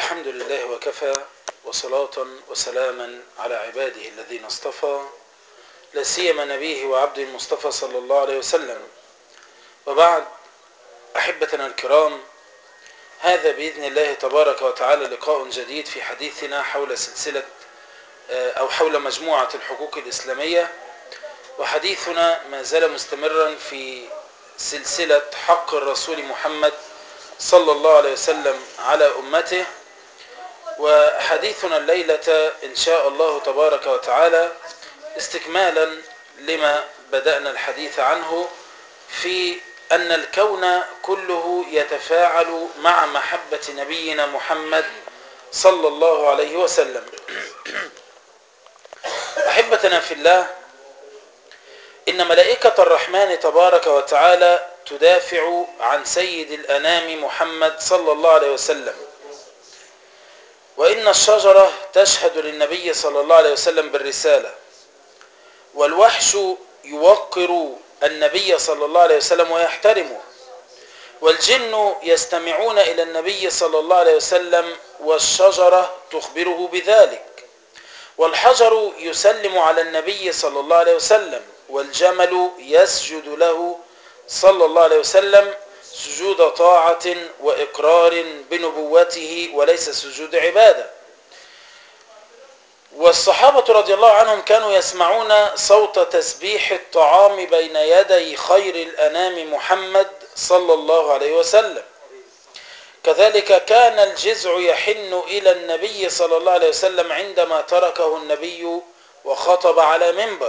الحمد لله وكفى وصلاة وسلاما على عباده الذين اصطفى لا سيما نبيه وعبده المصطفى صلى الله عليه وسلم وبعد أحبتنا الكرام هذا بإذن الله تبارك وتعالى لقاء جديد في حديثنا حول سلسلة أو حول مجموعة الحقوق الإسلامية وحديثنا ما زال مستمرا في سلسلة حق الرسول محمد صلى الله عليه وسلم على أمته وحديثنا الليلة إن شاء الله تبارك وتعالى استكمالا لما بدأنا الحديث عنه في أن الكون كله يتفاعل مع محبة نبينا محمد صلى الله عليه وسلم أحبتنا في الله إن ملائكة الرحمن تبارك وتعالى تدافع عن سيد الأنام محمد صلى الله عليه وسلم وإن الشجرة تشهد للنبي صلى الله عليه وسلم بالرسالة والوحش يوقر النبي صلى الله عليه وسلم ويحترمه والجن يستمعون إلى النبي صلى الله عليه وسلم والشجرة تخبره بذلك والحجر يسلم على النبي صلى الله عليه وسلم والجمل يسجد له صلى الله عليه وسلم سجود طاعة وإقرار بنبوته وليس سجود عبادة والصحابة رضي الله عنهم كانوا يسمعون صوت تسبيح الطعام بين يدي خير الأنام محمد صلى الله عليه وسلم كذلك كان الجزع يحن إلى النبي صلى الله عليه وسلم عندما تركه النبي وخطب على منبر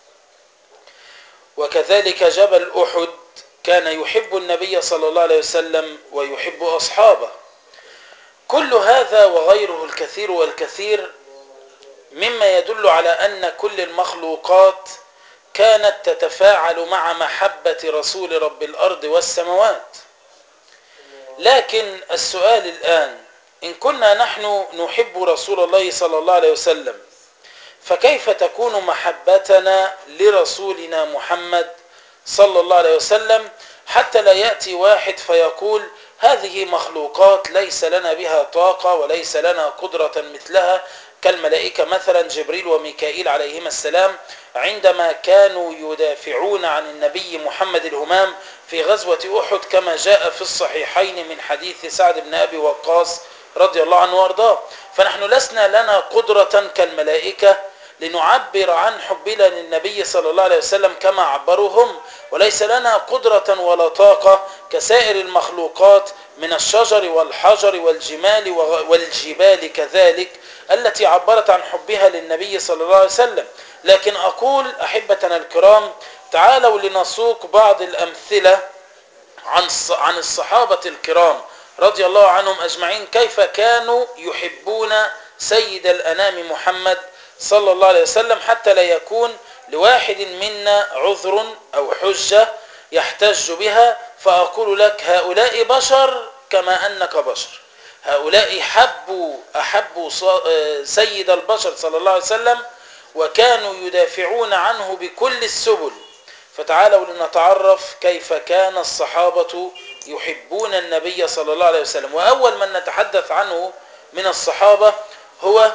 وكذلك جبل أحد كان يحب النبي صلى الله عليه وسلم ويحب أصحابه كل هذا وغيره الكثير والكثير مما يدل على أن كل المخلوقات كانت تتفاعل مع محبة رسول رب الأرض والسماوات لكن السؤال الآن إن كنا نحن نحب رسول الله صلى الله عليه وسلم فكيف تكون محبتنا لرسولنا محمد صلى الله عليه وسلم حتى لا يأتي واحد فيقول هذه مخلوقات ليس لنا بها طاقة وليس لنا قدرة مثلها كالملائكة مثلا جبريل وميكائيل عليهما السلام عندما كانوا يدافعون عن النبي محمد الهمام في غزوة أحد كما جاء في الصحيحين من حديث سعد بن أبي وقاص رضي الله عنه وارضاه فنحن لسنا لنا قدرة كالملائكة لنعبر عن حبنا للنبي صلى الله عليه وسلم كما عبروا هم وليس لنا قدرة ولا طاقة كسائر المخلوقات من الشجر والحجر والجمال والجبال كذلك التي عبرت عن حبها للنبي صلى الله عليه وسلم لكن أقول أحبتنا الكرام تعالوا لنسوق بعض الأمثلة عن عن الصحابة الكرام رضي الله عنهم أجمعين كيف كانوا يحبون سيد الأنام محمد صلى الله عليه وسلم حتى لا يكون لواحد منا عذر أو حجة يحتج بها فأقول لك هؤلاء بشر كما أنك بشر هؤلاء حبوا أحبوا سيد البشر صلى الله عليه وسلم وكانوا يدافعون عنه بكل السبل فتعالوا لنتعرف كيف كان الصحابة يحبون النبي صلى الله عليه وسلم وأول من نتحدث عنه من الصحابة هو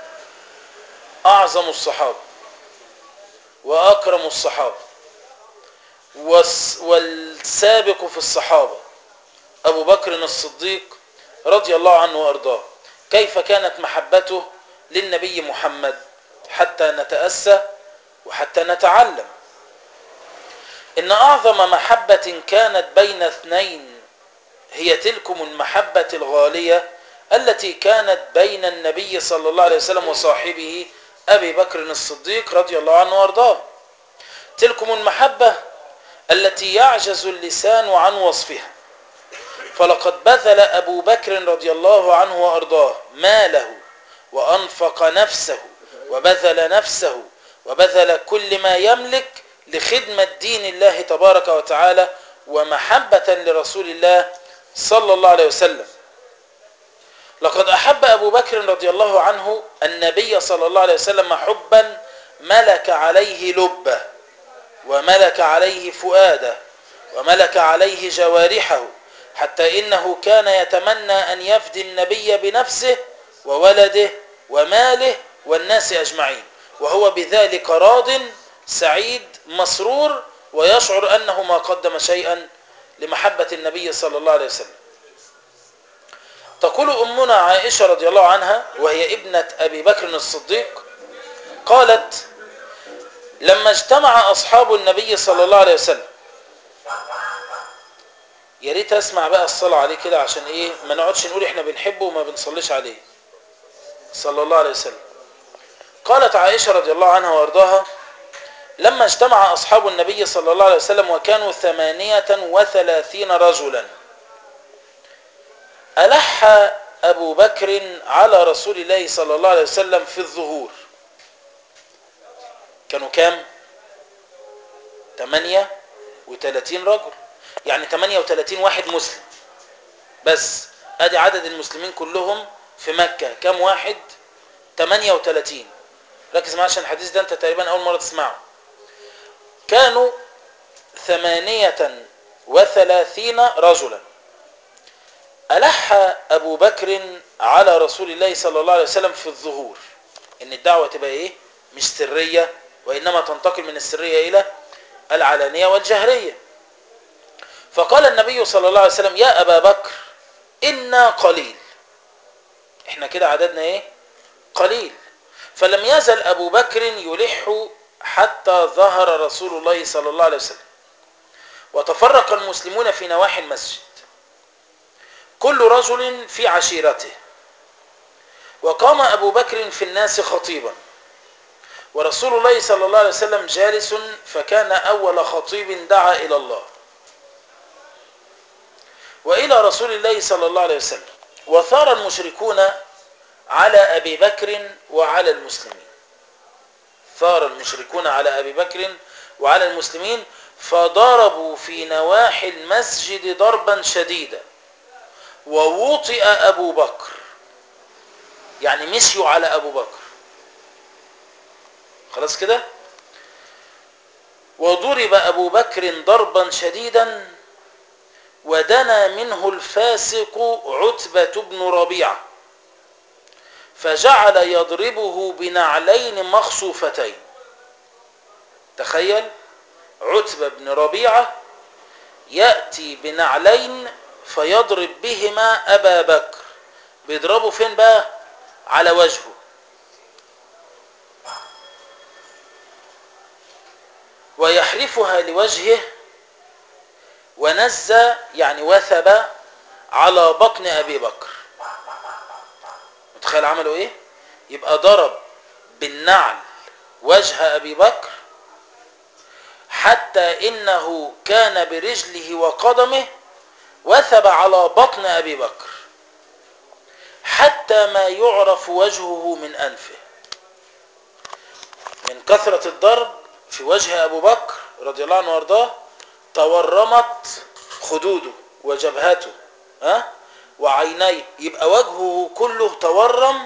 أعظم الصحابة وأكرم الصحابة والسابق في الصحابة أبو بكر الصديق رضي الله عنه وأرضاه كيف كانت محبته للنبي محمد حتى نتأسى وحتى نتعلم إن أعظم محبة كانت بين اثنين هي تلكم المحبة الغالية التي كانت بين النبي صلى الله عليه وسلم وصاحبه أبي بكر الصديق رضي الله عنه وارضاه تلكم المحبة التي يعجز اللسان عن وصفها فلقد بذل أبو بكر رضي الله عنه وأرضاه ماله وأنفق نفسه وبذل نفسه وبذل كل ما يملك لخدمة دين الله تبارك وتعالى ومحبة لرسول الله صلى الله عليه وسلم لقد أحب أبو بكر رضي الله عنه النبي صلى الله عليه وسلم حبا ملك عليه لبه وملك عليه فؤاده وملك عليه جوارحه حتى إنه كان يتمنى أن يفدي النبي بنفسه وولده وماله والناس أجمعين وهو بذلك راض سعيد مسرور ويشعر أنه ما قدم شيئا لمحبة النبي صلى الله عليه وسلم تقول أمنا عائشة رضي الله عنها وهي ابنة أبي بكر الصديق قالت لما اجتمع أصحاب النبي صلى الله عليه وسلم يا ريت اسمع بقى الصلاة عليه كده عشان ايه ما نقعدش نقول احنا بنحبه وما بنصليش عليه صلى الله عليه وسلم قالت عائشة رضي الله عنها وارضاها لما اجتمع أصحاب النبي صلى الله عليه وسلم وكانوا ثمانية وثلاثين رجلا ألح أبو بكر على رسول الله صلى الله عليه وسلم في الظهور كانوا كام ثمانية وثلاثين رجل يعني 38 واحد مسلم بس ادي عدد المسلمين كلهم في مكة كم واحد 38 ركز معايا عشان الحديث ده انت تقريبا اول مرة تسمعه كانوا ثمانية وثلاثين رجلا ألح أبو بكر على رسول الله صلى الله عليه وسلم في الظهور إن الدعوة تبقى إيه مش سرية وإنما تنتقل من السرية إلى العلانية والجهرية فقال النبي صلى الله عليه وسلم يا أبا بكر إنا قليل احنا كده عددنا ايه قليل فلم يزل أبو بكر يلح حتى ظهر رسول الله صلى الله عليه وسلم وتفرق المسلمون في نواحي المسجد كل رجل في عشيرته وقام أبو بكر في الناس خطيبا ورسول الله صلى الله عليه وسلم جالس فكان أول خطيب دعا إلى الله وإلى رسول الله صلى الله عليه وسلم وثار المشركون على أبي بكر وعلى المسلمين ثار المشركون على أبي بكر وعلى المسلمين فضربوا في نواحي المسجد ضربا شديدا ووطئ أبو بكر يعني مشيوا على أبو بكر خلاص كده وضرب أبو بكر ضربا شديدا ودنا منه الفاسق عتبة بن ربيعة فجعل يضربه بنعلين مخصوفتين تخيل عتبة بن ربيعة يأتي بنعلين فيضرب بهما أبا بكر بيضربه فين بقى على وجهه ويحرفها لوجهه ونز يعني وثب على بطن أبي بكر متخيل عملوا ايه يبقى ضرب بالنعل وجه أبي بكر حتى إنه كان برجله وقدمه وثب على بطن أبي بكر حتى ما يعرف وجهه من أنفه من كثرة الضرب في وجه أبو بكر رضي الله عنه وارضاه تورمت خدوده وجبهته ها وعينيه يبقى وجهه كله تورم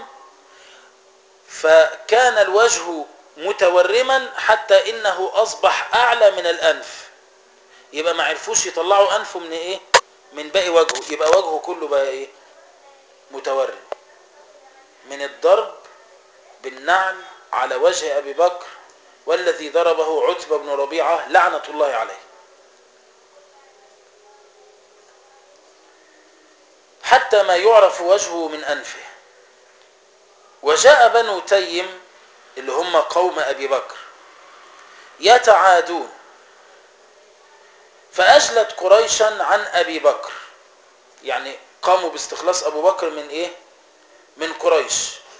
فكان الوجه متورما حتى انه اصبح اعلى من الانف يبقى ما عرفوش يطلعوا انفه من ايه من باقي وجهه يبقى وجهه كله بقى ايه متورم من الضرب بالنعل على وجه ابي بكر والذي ضربه عتبة بن ربيعة لعنة الله عليه حتى ما يعرف وجهه من أنفه وجاء بنو تيم اللي هم قوم أبي بكر يتعادون فأجلت قريشا عن أبي بكر يعني قاموا باستخلاص أبو بكر من إيه من قريش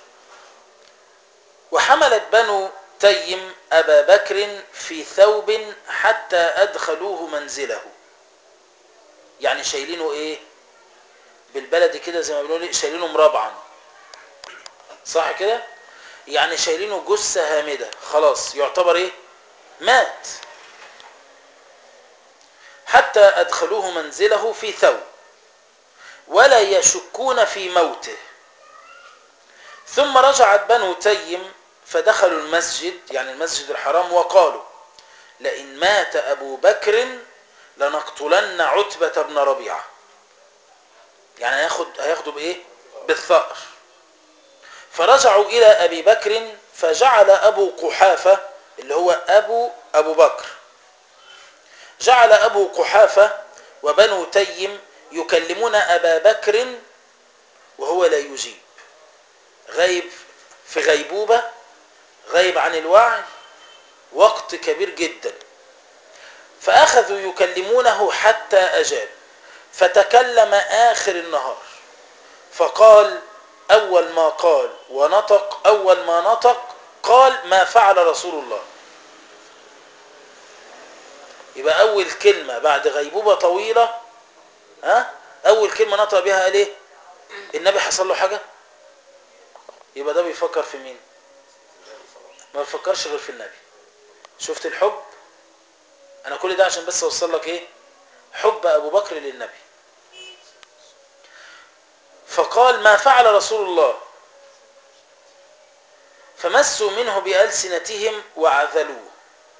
وحملت بنو تيم أبا بكر في ثوب حتى أدخلوه منزله يعني شايلينه إيه بالبلد كده زي ما بنقول شايلينه مربعا صح كده يعني شايلينه جثة هامدة خلاص يعتبر ايه مات حتى أدخلوه منزله في ثوب ولا يشكون في موته ثم رجعت بنو تيم فدخلوا المسجد يعني المسجد الحرام وقالوا لئن مات أبو بكر لنقتلن عتبة بن ربيعة يعني هياخد هياخدوا بايه بالثأر فرجعوا الى ابي بكر فجعل ابو قحافه اللي هو ابو ابو بكر جعل ابو قحافه وبنو تيم يكلمون ابا بكر وهو لا يجيب غايب في غيبوبه غايب عن الوعي وقت كبير جدا فاخذوا يكلمونه حتى اجاب فتكلم اخر النهار فقال اول ما قال ونطق اول ما نطق قال ما فعل رسول الله يبقى اول كلمه بعد غيبوبه طويله ها اول كلمه نطق بها قال ايه النبي حصل له حاجه يبقى ده بيفكر في مين ما بيفكرش غير في النبي شفت الحب انا كل ده عشان بس اوصل لك ايه حب ابو بكر للنبي فقال ما فعل رسول الله فمسوا منه بألسنتهم وعذلوه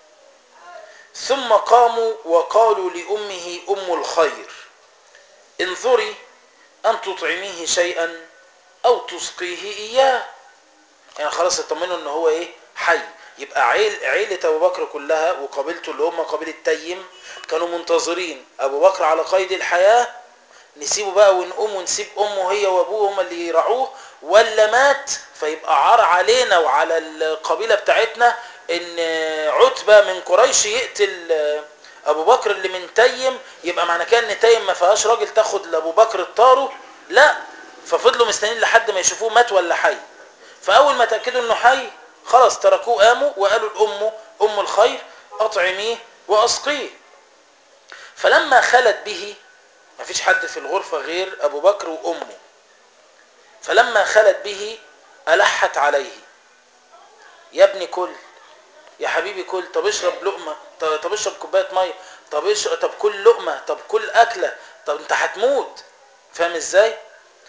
ثم قاموا وقالوا لأمه أم الخير انظري أن تطعميه شيئا أو تسقيه إياه يعني خلاص اطمنوا ان هو ايه حي يبقى عيل عيلة ابو بكر كلها وقبيلته اللي هم قبيلة تيم كانوا منتظرين ابو بكر على قيد الحياة نسيبه بقى ونقوم ونسيب امه هي وابوه هم اللي يرعوه ولا مات فيبقى عار علينا وعلى القبيلة بتاعتنا ان عتبة من قريش يقتل ابو بكر اللي من تيم يبقى معنى كده ان تيم ما فيهاش راجل تاخد لابو بكر الطاره لا ففضلوا مستنيين لحد ما يشوفوه مات ولا حي فاول ما تاكدوا انه حي خلاص تركوه قاموا وقالوا لامه ام الخير اطعميه واسقيه فلما خلت به ما فيش حد في الغرفة غير ابو بكر وامه فلما خلت به الحت عليه يا ابني كل يا حبيبي كل طب اشرب لقمة طب اشرب كوباية مية طب اشرب طب كل لقمة طب كل اكلة طب انت هتموت فاهم ازاي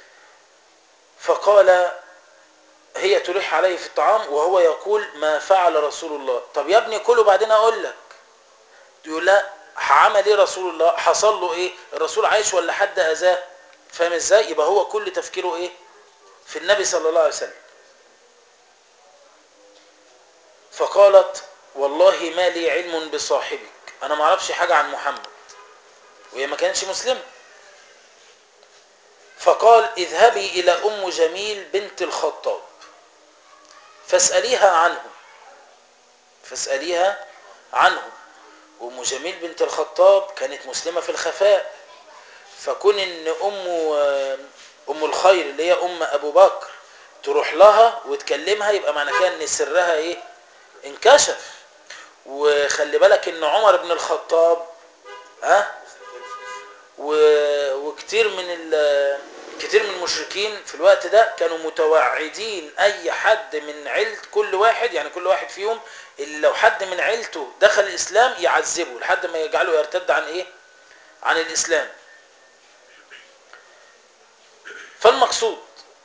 فقال هي تلح عليه في الطعام وهو يقول ما فعل رسول الله طب يا ابني كله بعدين اقول لك يقول لا عمل ايه رسول الله حصل له ايه الرسول عايش ولا حد اذاه فاهم ازاي يبقى هو كل تفكيره ايه في النبي صلى الله عليه وسلم فقالت والله ما لي علم بصاحبك انا ما اعرفش حاجه عن محمد وهي ما كانش مسلمه فقال اذهبي الى ام جميل بنت الخطاب فاسأليها عنه فاسأليها عنه وام جميل بنت الخطاب كانت مسلمة في الخفاء فكون ان ام ام الخير اللي هي ام ابو بكر تروح لها وتكلمها يبقى معنى كده ان سرها ايه انكشف وخلي بالك ان عمر بن الخطاب ها وكتير من كتير من المشركين في الوقت ده كانوا متوعدين اي حد من عيلة كل واحد يعني كل واحد فيهم اللي لو حد من عيلته دخل الاسلام يعذبه لحد ما يجعله يرتد عن ايه عن الاسلام فالمقصود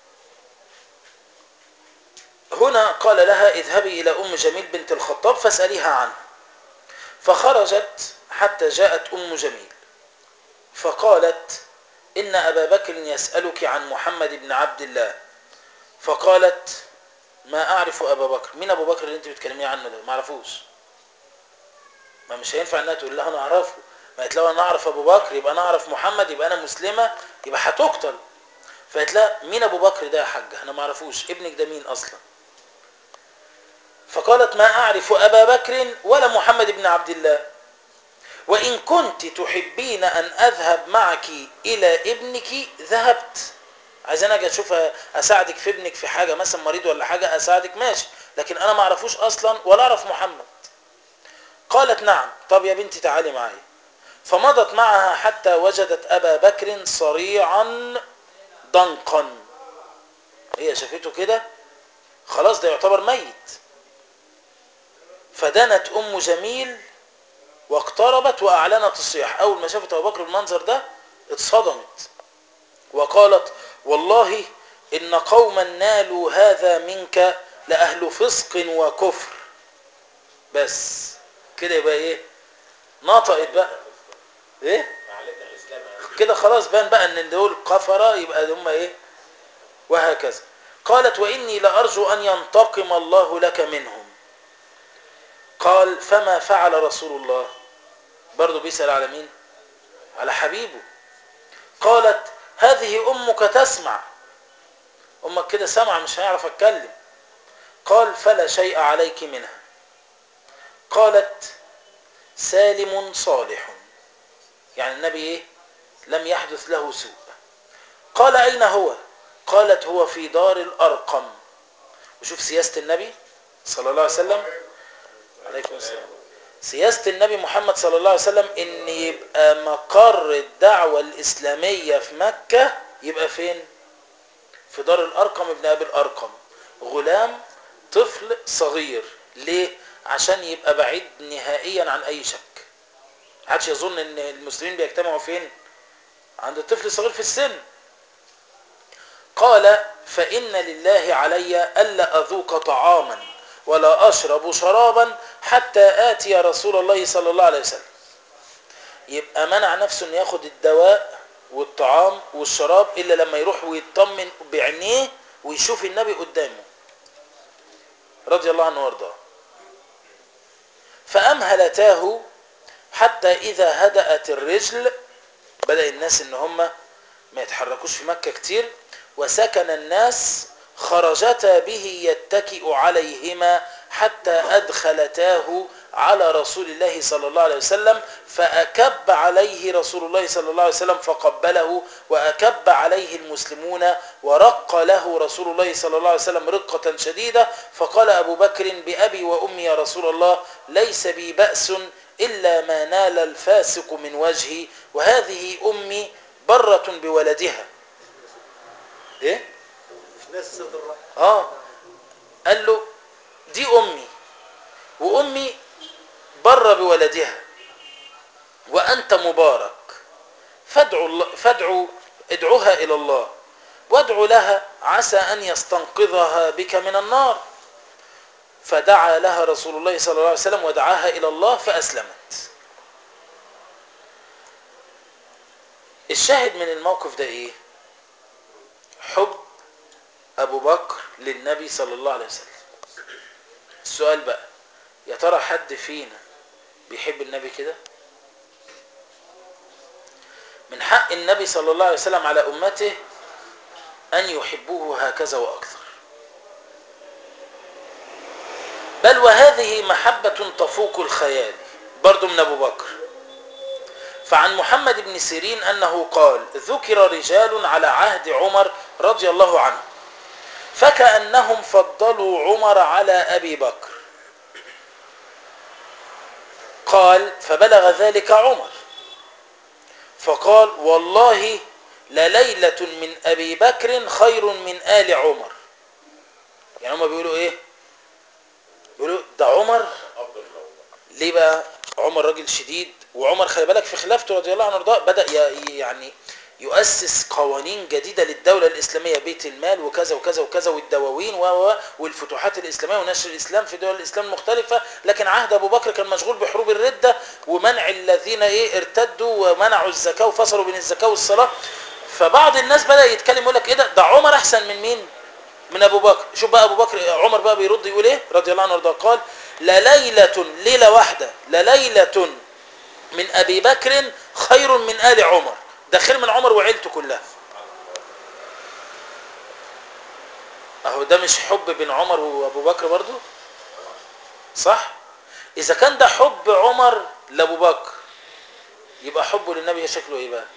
هنا قال لها اذهبي الى ام جميل بنت الخطاب فاسأليها عنه فخرجت حتى جاءت ام جميل فقالت إن أبا بكر يسألك عن محمد بن عبد الله فقالت ما أعرف أبا بكر مين أبو بكر اللي أنت بتكلمي عنه ده ما أعرفوش ما مش هينفع أنها تقول لها أنا أعرفه ما قالت لها أنا أعرف أبو بكر يبقى أنا أعرف محمد يبقى أنا مسلمة يبقى هتقتل فقالت لها مين أبو بكر ده يا حاج أنا ما أعرفوش ابنك ده مين أصلا فقالت ما أعرف أبا بكر ولا محمد بن عبد الله وإن كنت تحبين أن أذهب معك إلى ابنك ذهبت عايز انا اجي اشوف اساعدك في ابنك في حاجه مثلا مريض ولا حاجه اساعدك ماشي لكن انا ما اعرفوش اصلا ولا اعرف محمد قالت نعم طب يا بنتي تعالي معي فمضت معها حتى وجدت ابا بكر صريعا ضنقا هي شافته كده خلاص ده يعتبر ميت فدنت ام جميل واقتربت واعلنت الصياح اول ما شافت ابو بكر بالمنظر ده اتصدمت وقالت والله ان قوما نالوا هذا منك لاهل فسق وكفر بس كده يبقى ايه نطقت بقى ايه معلمنا الاسلام كده خلاص بان بقى ان دول كفره يبقى هم ايه وهكذا قالت واني لارجو ان ينتقم الله لك منهم قال فما فعل رسول الله برضه بيسال على مين على حبيبه قالت هذه امك تسمع امك كده سمع مش هيعرف اتكلم قال فلا شيء عليك منها قالت سالم صالح يعني النبي ايه لم يحدث له سوء قال اين هو قالت هو في دار الارقم وشوف سياسة النبي صلى الله عليه وسلم عليكم السلام سياسة النبي محمد صلى الله عليه وسلم ان يبقى مقر الدعوة الاسلامية في مكة يبقى فين في دار الارقم ابن ابي الارقم غلام طفل صغير ليه عشان يبقى بعيد نهائيا عن اي شك محدش يظن ان المسلمين بيجتمعوا فين عند الطفل الصغير في السن قال فإن لله علي ألا أذوق طعاما ولا أشرب شرابا حتى آتي رسول الله صلى الله عليه وسلم يبقى منع نفسه أن ياخد الدواء والطعام والشراب إلا لما يروح ويطمن بعينيه ويشوف النبي قدامه رضي الله عنه وارضاه فأمهلتاه حتى إذا هدأت الرجل بدأ الناس إن هم ما يتحركوش في مكة كتير وسكن الناس خرجتا به يتكئ عليهما حتى أدخلتاه على رسول الله صلى الله عليه وسلم فأكب عليه رسول الله صلى الله عليه وسلم فقبله وأكب عليه المسلمون ورق له رسول الله صلى الله عليه وسلم رقة شديدة فقال أبو بكر بأبي وأمي يا رسول الله ليس بي بأس إلا ما نال الفاسق من وجهي وهذه أمي برة بولدها إيه؟ ناس صدر الرحم اه قال له دي امي وامي بر بولدها وانت مبارك فادعوا الله فادعوا ادعوها الى الله وادعوا لها عسى ان يستنقذها بك من النار فدعا لها رسول الله صلى الله عليه وسلم ودعاها الى الله فاسلمت الشاهد من الموقف ده ايه حب ابو بكر للنبي صلى الله عليه وسلم السؤال بقى يا ترى حد فينا بيحب النبي كده من حق النبي صلى الله عليه وسلم على امته ان يحبوه هكذا واكثر بل وهذه محبة تفوق الخيال برضو من ابو بكر فعن محمد بن سيرين انه قال ذكر رجال على عهد عمر رضي الله عنه فكأنهم فضلوا عمر على أبي بكر قال فبلغ ذلك عمر فقال والله لليلة من أبي بكر خير من آل عمر يعني هم بيقولوا إيه بيقولوا ده عمر ليه بقى عمر راجل شديد وعمر خلي بالك في خلافته رضي الله عنه وارضاه بدأ ي- يعني يؤسس قوانين جديدة للدولة الإسلامية بيت المال وكذا وكذا وكذا والدواوين و و- والفتوحات الإسلامية ونشر الإسلام في دول الإسلام المختلفة لكن عهد أبو بكر كان مشغول بحروب الردة ومنع الذين إيه ارتدوا ومنعوا الزكاة وفصلوا بين الزكاة والصلاة فبعض الناس بدأ يتكلم يقول لك إيه ده ده عمر أحسن من مين؟ من أبو بكر شوف بقى أبو بكر عمر بقى بيرد يقول إيه رضي الله عنه وارضاه قال لليلة ليلة واحدة لليلة من أبي بكر خير من آل عمر ده خير من عمر وعيلته كلها اهو ده مش حب بين عمر وابو بكر برضو صح اذا كان ده حب عمر لابو بكر يبقى حبه للنبي شكله ايه بقى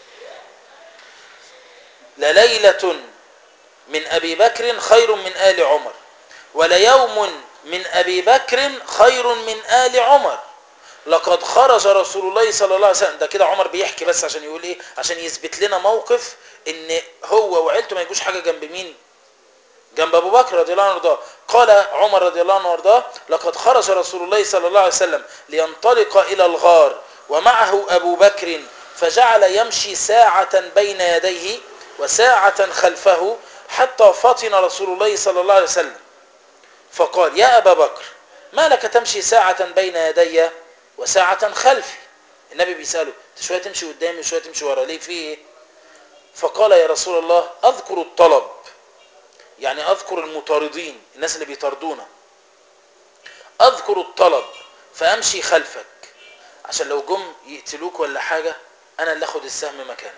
لليلة من ابي بكر خير من ال عمر وليوم من ابي بكر خير من ال عمر لقد خرج رسول الله صلى الله عليه وسلم ده كده عمر بيحكي بس عشان يقول ايه عشان يثبت لنا موقف ان هو وعيلته ما يجوش حاجه جنب مين جنب ابو بكر رضي الله عنه وارضاه قال عمر رضي الله عنه وارضاه لقد خرج رسول الله صلى الله عليه وسلم لينطلق الى الغار ومعه ابو بكر فجعل يمشي ساعة بين يديه وساعة خلفه حتى فطن رسول الله صلى الله عليه وسلم فقال يا ابا بكر ما لك تمشي ساعة بين يدي وساعة خلفي النبي بيسأله انت شوية تمشي قدامي وشوية تمشي ورا ليه في ايه فقال يا رسول الله اذكر الطلب يعني اذكر المطاردين الناس اللي بيطاردونا اذكر الطلب فامشي خلفك عشان لو جم يقتلوك ولا حاجة انا اللي اخد السهم مكانك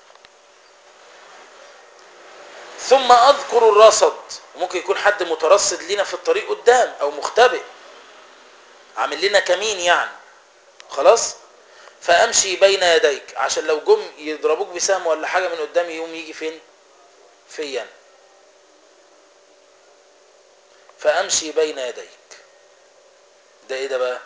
ثم اذكر الرصد ممكن يكون حد مترصد لنا في الطريق قدام او مختبئ عامل لنا كمين يعني خلاص فامشي بين يديك عشان لو جم يضربوك بسهم ولا حاجه من قدام يقوم يجي فين فيا أنا. فامشي بين يديك ده ايه ده بقى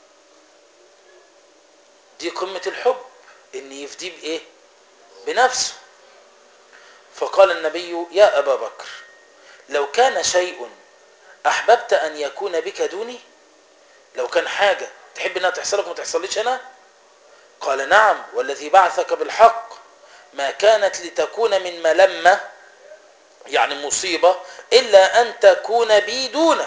دي قمه الحب ان يفديه بايه بنفسه فقال النبي يا ابا بكر لو كان شيء احببت ان يكون بك دوني لو كان حاجه تحب انها تحصلك وما تحصليش انا قال نعم والذي بعثك بالحق ما كانت لتكون من ملمة يعني مصيبة إلا أن تكون بي دونك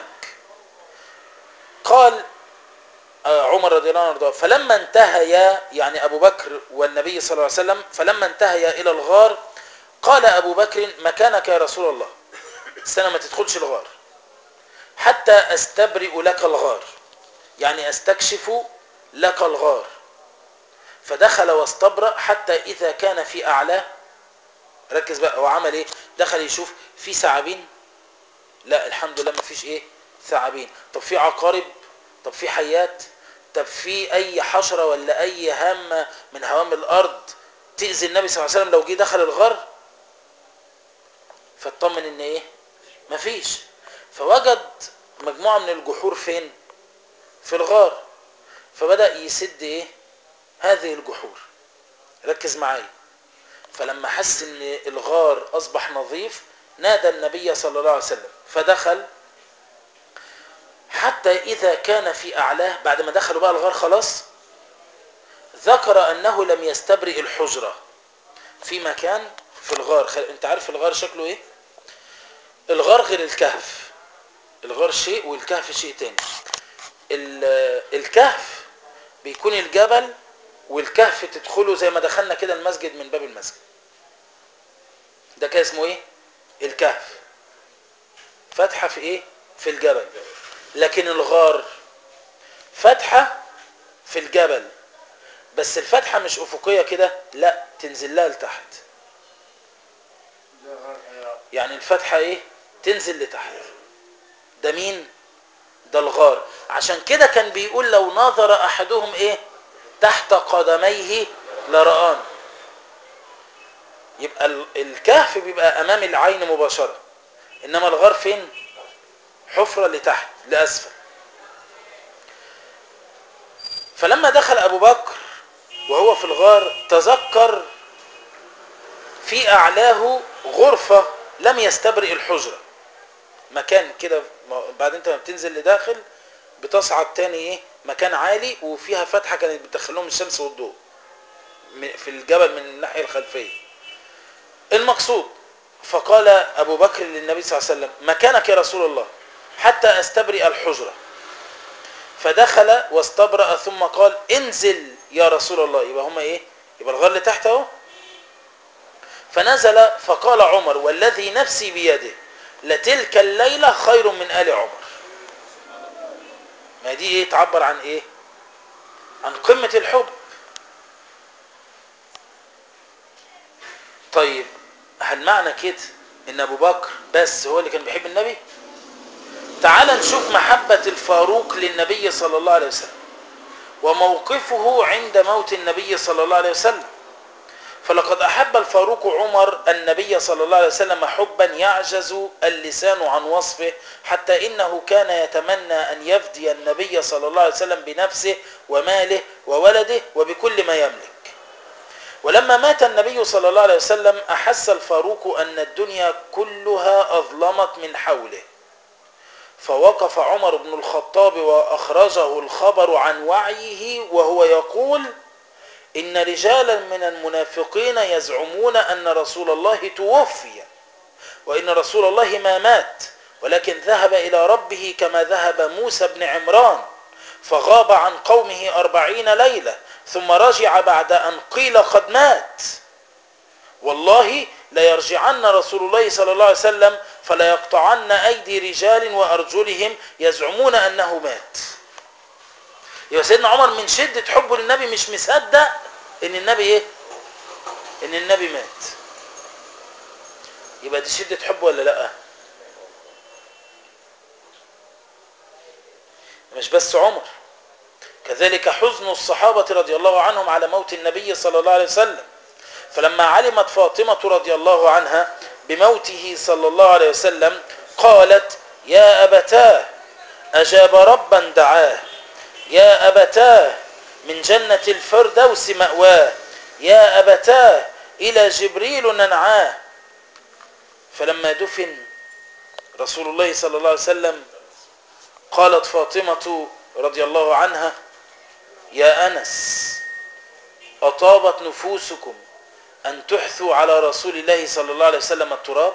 قال عمر رضي الله عنه فلما انتهيا يعني أبو بكر والنبي صلى الله عليه وسلم فلما انتهيا إلى الغار قال أبو بكر مكانك يا رسول الله السنة ما تدخلش الغار حتى أستبرئ لك الغار يعني أستكشف لك الغار فدخل واستبرأ حتى إذا كان في أعلاه ركز بقى هو عمل إيه دخل يشوف في ثعابين لا الحمد لله ما فيش إيه ثعابين طب في عقارب طب في حيات طب في أي حشرة ولا أي هامة من هوام الأرض تأذي النبي صلى الله عليه وسلم لو جه دخل الغار فاطمن إن إيه مفيش فوجد مجموعة من الجحور فين في الغار فبدأ يسد إيه هذه الجحور ركز معايا فلما حس ان الغار اصبح نظيف نادى النبي صلى الله عليه وسلم فدخل حتى اذا كان في اعلاه بعد ما دخلوا بقى الغار خلاص ذكر انه لم يستبرئ الحجرة في مكان في الغار خل... انت عارف الغار شكله ايه الغار غير الكهف الغار شيء والكهف شيء تاني ال... الكهف بيكون الجبل والكهف تدخله زي ما دخلنا كده المسجد من باب المسجد ده كان اسمه ايه الكهف فتحة في ايه في الجبل لكن الغار فتحة في الجبل بس الفتحة مش افقية كده لا تنزل لها لتحت يعني الفتحة ايه تنزل لتحت ده مين ده الغار عشان كده كان بيقول لو نظر احدهم ايه تحت قدميه لرآن يبقى الكهف بيبقى امام العين مباشرة انما الغار فين حفرة لتحت لاسفل فلما دخل ابو بكر وهو في الغار تذكر في اعلاه غرفة لم يستبرئ الحجرة مكان كده بعد انت ما بتنزل لداخل بتصعد تاني ايه مكان عالي وفيها فتحة كانت بتدخلهم الشمس والضوء في الجبل من الناحية الخلفية المقصود فقال أبو بكر للنبي صلى الله عليه وسلم مكانك يا رسول الله حتى أستبرئ الحجرة فدخل واستبرأ ثم قال انزل يا رسول الله يبقى هما ايه يبقى الغار اللي تحت اهو فنزل فقال عمر والذي نفسي بيده لتلك الليلة خير من آل عمر ما دي ايه تعبر عن ايه عن قمة الحب طيب هل معنى كده ان ابو بكر بس هو اللي كان بيحب النبي تعال نشوف محبة الفاروق للنبي صلى الله عليه وسلم وموقفه عند موت النبي صلى الله عليه وسلم فلقد أحب الفاروق عمر النبي صلى الله عليه وسلم حبا يعجز اللسان عن وصفه حتى إنه كان يتمنى أن يفدي النبي صلى الله عليه وسلم بنفسه وماله وولده وبكل ما يملك ولما مات النبي صلى الله عليه وسلم أحس الفاروق أن الدنيا كلها أظلمت من حوله فوقف عمر بن الخطاب وأخرجه الخبر عن وعيه وهو يقول إن رجالا من المنافقين يزعمون أن رسول الله توفي وإن رسول الله ما مات ولكن ذهب إلى ربه كما ذهب موسى بن عمران فغاب عن قومه أربعين ليلة ثم رجع بعد أن قيل قد مات والله ليرجعن رسول الله صلى الله عليه وسلم فلا يقطعن أيدي رجال وأرجلهم يزعمون أنه مات يا سيدنا عمر من شدة حبه للنبي مش مصدق ان النبي ايه ان النبي مات يبقى دي شدة حب ولا لا مش بس عمر كذلك حزن الصحابة رضي الله عنهم على موت النبي صلى الله عليه وسلم فلما علمت فاطمة رضي الله عنها بموته صلى الله عليه وسلم قالت يا أبتاه أجاب ربا دعاه يا أبتاه من جنة الفردوس مأواه يا أبتاه إلى جبريل ننعاه فلما دفن رسول الله صلى الله عليه وسلم قالت فاطمة رضي الله عنها يا أنس أطابت نفوسكم أن تحثوا على رسول الله صلى الله عليه وسلم التراب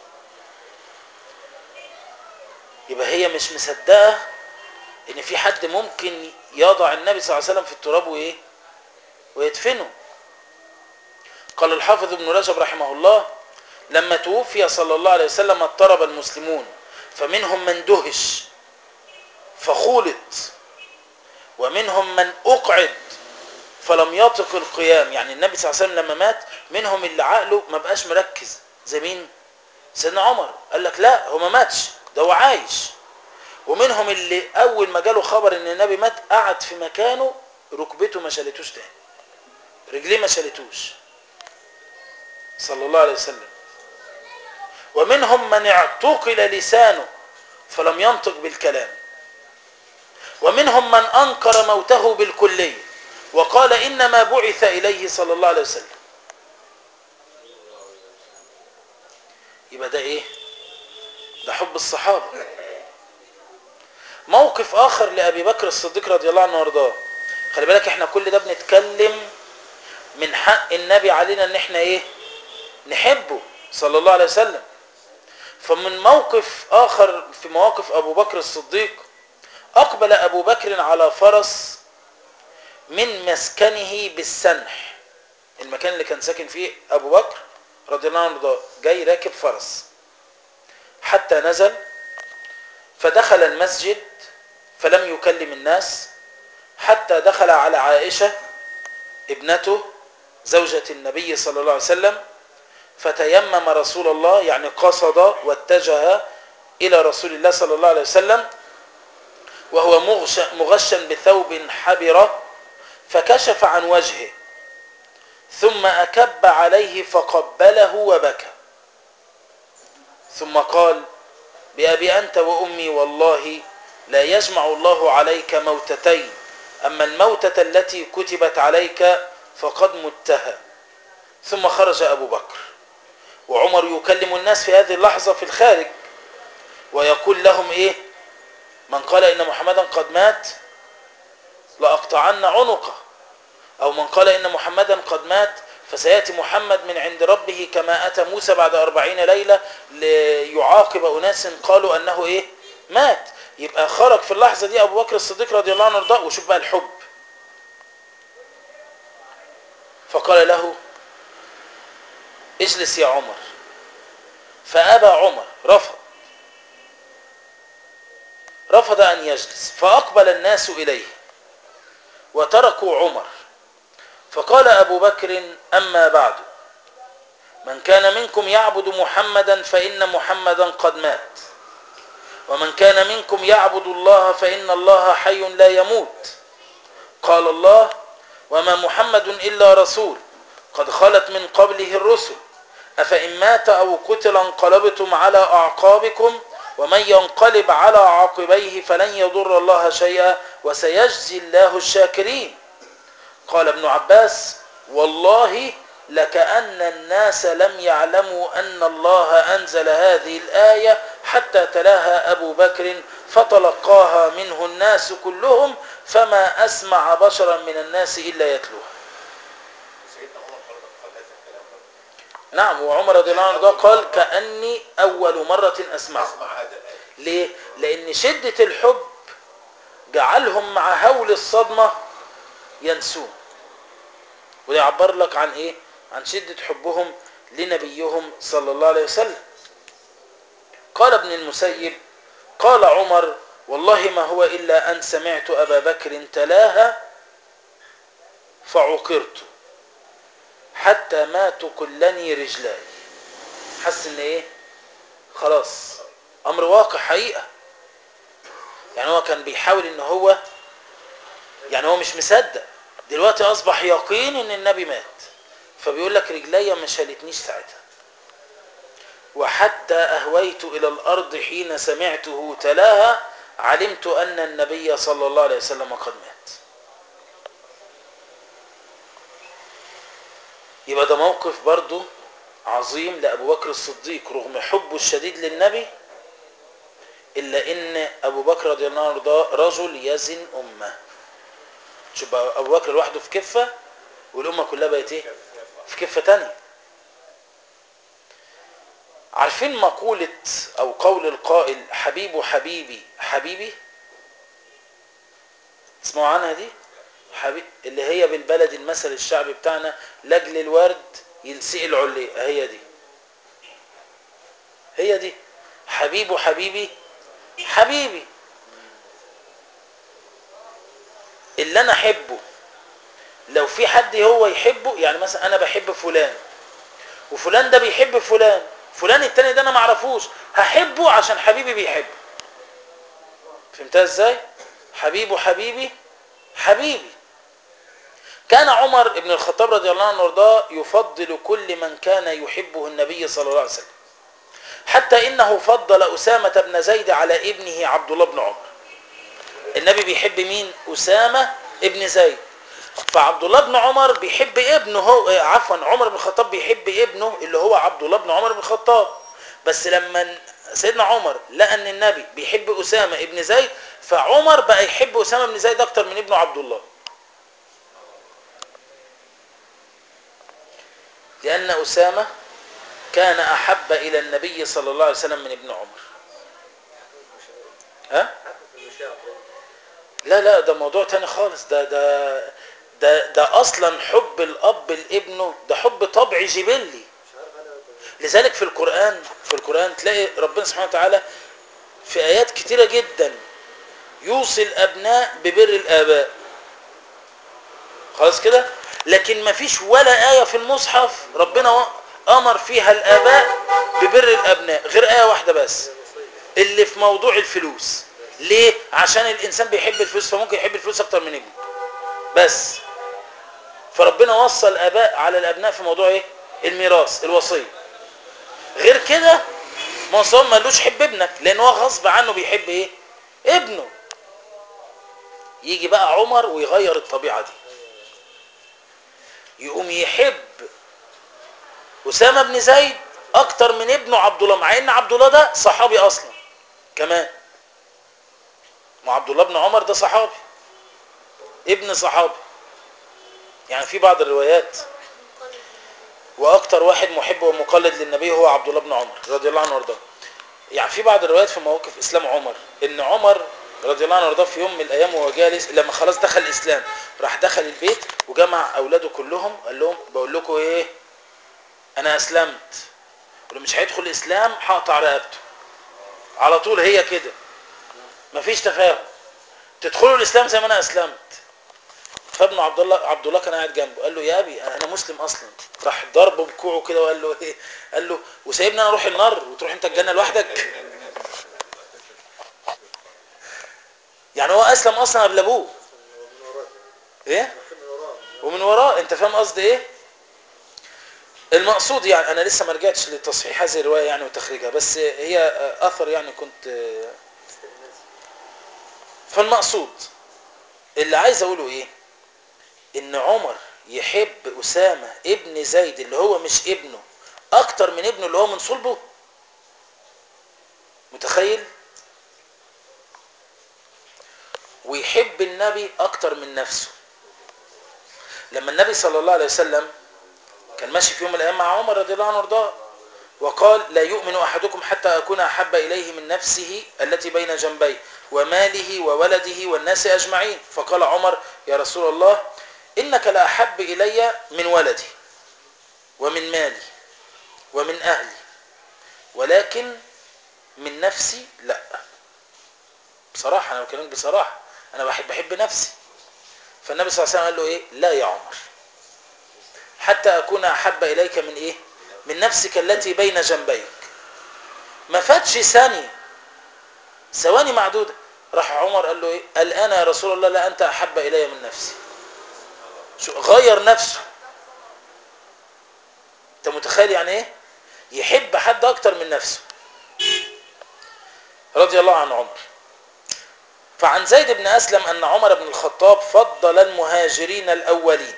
يبقى هي مش مصدقة ان في حد ممكن يضع النبي صلى الله عليه وسلم في التراب وايه ويدفنه قال الحافظ ابن رجب رحمه الله لما توفي صلى الله عليه وسلم اضطرب المسلمون فمنهم من دهش فخولط ومنهم من أقعد فلم يطق القيام يعني النبي صلى الله عليه وسلم لما مات منهم اللي عقله ما بقاش مركز زي مين سيدنا عمر قال لك لا هو ما ماتش ده هو عايش ومنهم اللي اول ما جاله خبر ان النبي مات قعد في مكانه ركبته ما شالتوش تاني رجليه ما شالتوش صلى الله عليه وسلم ومنهم من اعتقل لسانه فلم ينطق بالكلام ومنهم من انكر موته بالكليه وقال انما بعث اليه صلى الله عليه وسلم يبقى ده ايه ده حب الصحابه موقف اخر لابي بكر الصديق رضي الله عنه وارضاه خلي بالك احنا كل ده بنتكلم من حق النبي علينا ان احنا ايه نحبه صلى الله عليه وسلم فمن موقف اخر في مواقف ابو بكر الصديق اقبل ابو بكر على فرس من مسكنه بالسنح المكان اللي كان ساكن فيه ابو بكر رضي الله عنه جاي راكب فرس حتى نزل فدخل المسجد فلم يكلم الناس حتى دخل على عائشة ابنته زوجة النبي صلى الله عليه وسلم فتيمم رسول الله يعني قصد واتجه إلى رسول الله صلى الله عليه وسلم وهو مغشا بثوب حبرة فكشف عن وجهه ثم أكب عليه فقبله وبكى ثم قال بأبي أنت وأمي والله لا يجمع الله عليك موتتين أما الموتة التي كتبت عليك فقد متها ثم خرج أبو بكر وعمر يكلم الناس في هذه اللحظة في الخارج ويقول لهم إيه من قال إن محمدا قد مات لأقطعن عنقه أو من قال إن محمدا قد مات فسيأتي محمد من عند ربه كما أتى موسى بعد أربعين ليلة ليعاقب أناس قالوا أنه إيه مات يبقى خرج في اللحظة دي أبو بكر الصديق رضي الله عنه وارضاه وشوف بقى الحب فقال له اجلس يا عمر فأبى عمر رفض رفض أن يجلس فأقبل الناس إليه وتركوا عمر فقال أبو بكر أما بعد من كان منكم يعبد محمدا فإن محمدا قد مات ومن كان منكم يعبد الله فإن الله حي لا يموت قال الله وما محمد إلا رسول قد خلت من قبله الرسل أفإن مات أو قتل انقلبتم على أعقابكم ومن ينقلب على عاقبيه فلن يضر الله شيئا وسيجزي الله الشاكرين قال ابن عباس والله لكأن الناس لم يعلموا أن الله أنزل هذه الآية حتى تلاها أبو بكر فتلقاها منه الناس كلهم فما أسمع بشرا من الناس إلا يتلوها سيدنا عمر برضه قال هذا الكلام برضه. نعم وعمر رضي الله عنه قال كأني أول مرة أسمعه اسمع هذا الآية ليه؟ لأن شدة الحب جعلهم مع هول الصدمة ينسون وده يعبر لك عن ايه عن شدة حبهم لنبيهم صلى الله عليه وسلم قال ابن المسيب قال عمر والله ما هو إلا أن سمعت أبا بكر تلاها فعقرت حتى ما تقلني رجلاي حس ان ايه خلاص امر واقع حقيقة يعني هو كان بيحاول ان هو يعني هو مش مصدق دلوقتي اصبح يقين ان النبي مات فبيقول لك رجليا ما شالتنيش ساعتها وحتى اهويت الى الارض حين سمعته تلاها علمت ان النبي صلى الله عليه وسلم قد مات يبقى ده موقف برضه عظيم لأبو بكر الصديق رغم حبه الشديد للنبي إلا إن أبو بكر رضي الله عنه ده رجل يزن أمه شوف بقى أبو بكر لوحده في كفة والأمة كلها بقت إيه؟ في كفة تانية عارفين مقولة أو قول القائل حبيب حبيبي حبيبي تسمعوا عنها دي حبيب اللي هي بالبلد المثل الشعبي بتاعنا لاجل الورد ينسقي العليه هي دي هي دي حبيبه حبيبي حبيبي اللي انا احبه لو في حد هو يحبه يعني مثلا انا بحب فلان وفلان ده بيحب فلان فلان التاني ده انا معرفوش هحبه عشان حبيبي بيحبه فهمتها ازاي حبيبه حبيبي حبيبي كان عمر بن الخطاب رضي الله عنه وارضاه يفضل كل من كان يحبه النبي صلى الله عليه وسلم حتى انه فضل اسامه بن زيد على ابنه عبد الله بن عمر النبي بيحب مين اسامه ابن زيد فعبد الله بن عمر بيحب ابنه هو عفوا عمر بن الخطاب بيحب ابنه اللي هو عبد الله بن عمر بن الخطاب بس لما سيدنا عمر لقى ان النبي بيحب اسامه ابن زيد فعمر بقى يحب اسامه بن زيد اكتر من ابنه عبد الله لأن أسامة كان أحب إلى النبي صلى الله عليه وسلم من ابن عمر ها؟ لا لا ده موضوع تاني خالص ده ده ده ده أصلا حب الأب لابنه ده حب طبعي جبلي لذلك في القرآن في القرآن تلاقي ربنا سبحانه وتعالى في آيات كتيرة جدا يوصي الأبناء ببر الآباء خلاص كده لكن ما فيش ولا آية في المصحف ربنا أمر فيها الآباء ببر الأبناء غير آية واحدة بس اللي في موضوع الفلوس ليه؟ عشان الإنسان بيحب الفلوس فممكن يحب الفلوس أكتر من ابنه بس فربنا وصى الآباء على الأبناء في موضوع إيه؟ الميراث الوصية غير كده ما مالوش حب ابنك لأن هو غصب عنه بيحب إيه؟ ابنه يجي بقى عمر ويغير الطبيعة دي يقوم يحب أسامة بن زيد أكتر من ابنه عبد الله مع إن عبد الله ده صحابي أصلا كمان ما عبد الله بن عمر ده صحابي ابن صحابي يعني في بعض الروايات وأكتر واحد محب ومقلد للنبي هو عبد الله بن عمر رضي الله عنه وارضاه يعني في بعض الروايات في مواقف إسلام عمر إن عمر رضي الله عنه وارضاه في يوم من الايام وهو جالس لما خلاص دخل الاسلام راح دخل البيت وجمع اولاده كلهم قال لهم بقول لكم ايه انا اسلمت ولو مش هيدخل الاسلام هقطع رقبته على طول هي كده مفيش تفاهم تدخلوا الاسلام زي ما انا اسلمت فابن عبد الله عبد الله كان قاعد جنبه قال له يا ابي انا مسلم اصلا راح ضربه بكوعه كده وقال له ايه قال له وسايبني انا اروح النار وتروح انت الجنه لوحدك يعني هو اسلم اصلا قبل ابوه ايه ومن وراه انت فاهم قصدي ايه المقصود يعني انا لسه ما رجعتش لتصحيح هذه الروايه يعني وتخريجها بس هي اثر يعني كنت فالمقصود اللي عايز اقوله ايه ان عمر يحب اسامه ابن زيد اللي هو مش ابنه اكتر من ابنه اللي هو من صلبه متخيل ويحب النبي اكتر من نفسه لما النبي صلى الله عليه وسلم كان ماشي في يوم من الايام مع عمر رضي الله عنه وارضاه وقال لا يؤمن احدكم حتى اكون احب اليه من نفسه التي بين جنبيه وماله وولده والناس اجمعين فقال عمر يا رسول الله إنك لأحب إلي من ولدي ومن مالي ومن أهلي ولكن من نفسي لا بصراحة أنا بكلمك بصراحة أنا بحب بحب نفسي فالنبي صلى الله عليه وسلم قال له إيه لا يا عمر حتى أكون أحب إليك من إيه من نفسك التي بين جنبيك ما فاتش ثانية ثواني معدودة راح عمر قال له إيه الآن يا رسول الله لا أنت أحب إلي من نفسي شو غير نفسه أنت متخيل يعني إيه يحب حد أكتر من نفسه رضي الله عن عمر فعن زيد بن أسلم أن عمر بن الخطاب فضل المهاجرين الأولين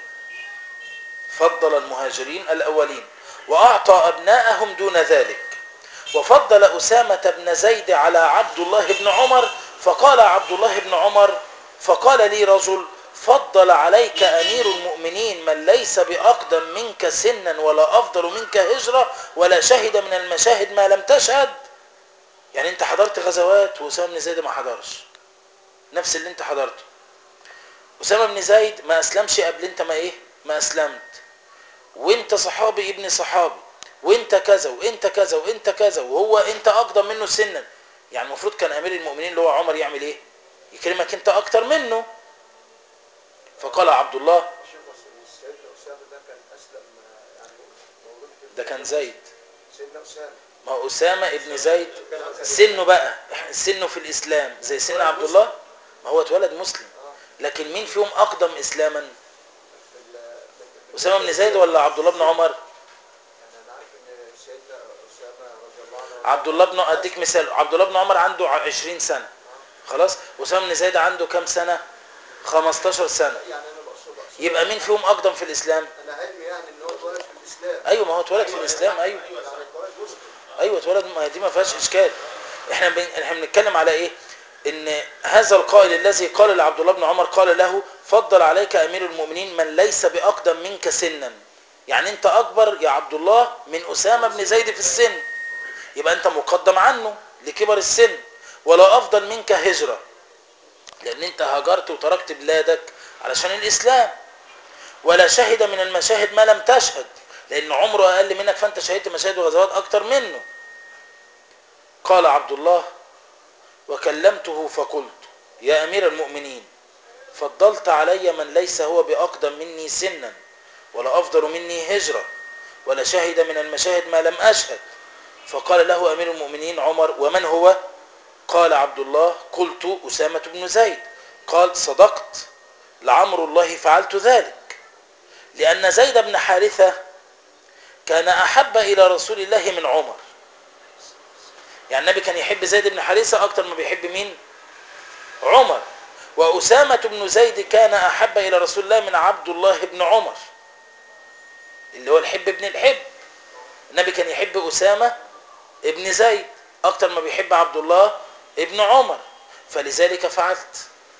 فضل المهاجرين الأولين وأعطى أبناءهم دون ذلك وفضل أسامة بن زيد على عبد الله بن عمر فقال عبد الله بن عمر فقال لي رجل فضل عليك أمير المؤمنين من ليس بأقدم منك سنا ولا أفضل منك هجرة ولا شهد من المشاهد ما لم تشهد يعني انت حضرت غزوات وأسامة بن زيد ما حضرش نفس اللي انت حضرته أسامة بن زيد ما أسلمش قبل انت ما ايه ما أسلمت وانت صحابي ابن صحابي وانت كذا وانت كذا وانت كذا وهو انت اقدم منه سنا يعني المفروض كان امير المؤمنين اللي هو عمر يعمل ايه يكرمك انت اكتر منه فقال عبد الله شوف بس سيدنا أسامة ده كان أسلم آه، يعني مولود في ده كان زيد سيدنا أسامة ما هو اسامه ابن زيد سنه بقى سنه في الاسلام زي سن عبد الله ما هو اتولد مسلم لكن مين فيهم اقدم اسلاما في ال- في- اسامه بن زيد ولا عبد الله بن عمر يعني أنا عارف إن سيدنا أسامة رضي الله عنه عبد الله بن اديك مثال عبد الله بن عمر عنده 20 سنه خلاص اسامه بن زيد عنده كام سنه 15 سنه يعني أنا بقصد بقصد يبقى مين فيهم اقدم في الاسلام أنا علمي يعني إن هو اتولد في الإسلام ايوه ما هو اتولد في الاسلام ايوه يعني اتولد مسلم ايوه اتولد ما دي ما فيهاش اشكال احنا بن... احنا بنتكلم على ايه ان هذا القائل الذي قال لعبد الله بن عمر قال له فضل عليك امير المؤمنين من ليس باقدم منك سنا يعني انت اكبر يا عبد الله من اسامه بن زيد في السن يبقى انت مقدم عنه لكبر السن ولا افضل منك هجره لان انت هاجرت وتركت بلادك علشان الاسلام ولا شهد من المشاهد ما لم تشهد لان عمره اقل منك فانت شهدت مشاهد وغزوات اكتر منه قال عبد الله وكلمته فقلت يا امير المؤمنين فضلت علي من ليس هو باقدم مني سنا ولا افضل مني هجره ولا شهد من المشاهد ما لم اشهد فقال له امير المؤمنين عمر ومن هو قال عبد الله قلت اسامه بن زيد قال صدقت لعمر الله فعلت ذلك لأن زيد بن حارثة كان أحب إلى رسول الله من عمر يعني النبي كان يحب زيد بن حارثة أكتر ما بيحب مين عمر وأسامة بن زيد كان أحب إلى رسول الله من عبد الله بن عمر اللي هو الحب ابن الحب النبي كان يحب أسامة ابن زيد أكتر ما بيحب عبد الله ابن عمر فلذلك فعلت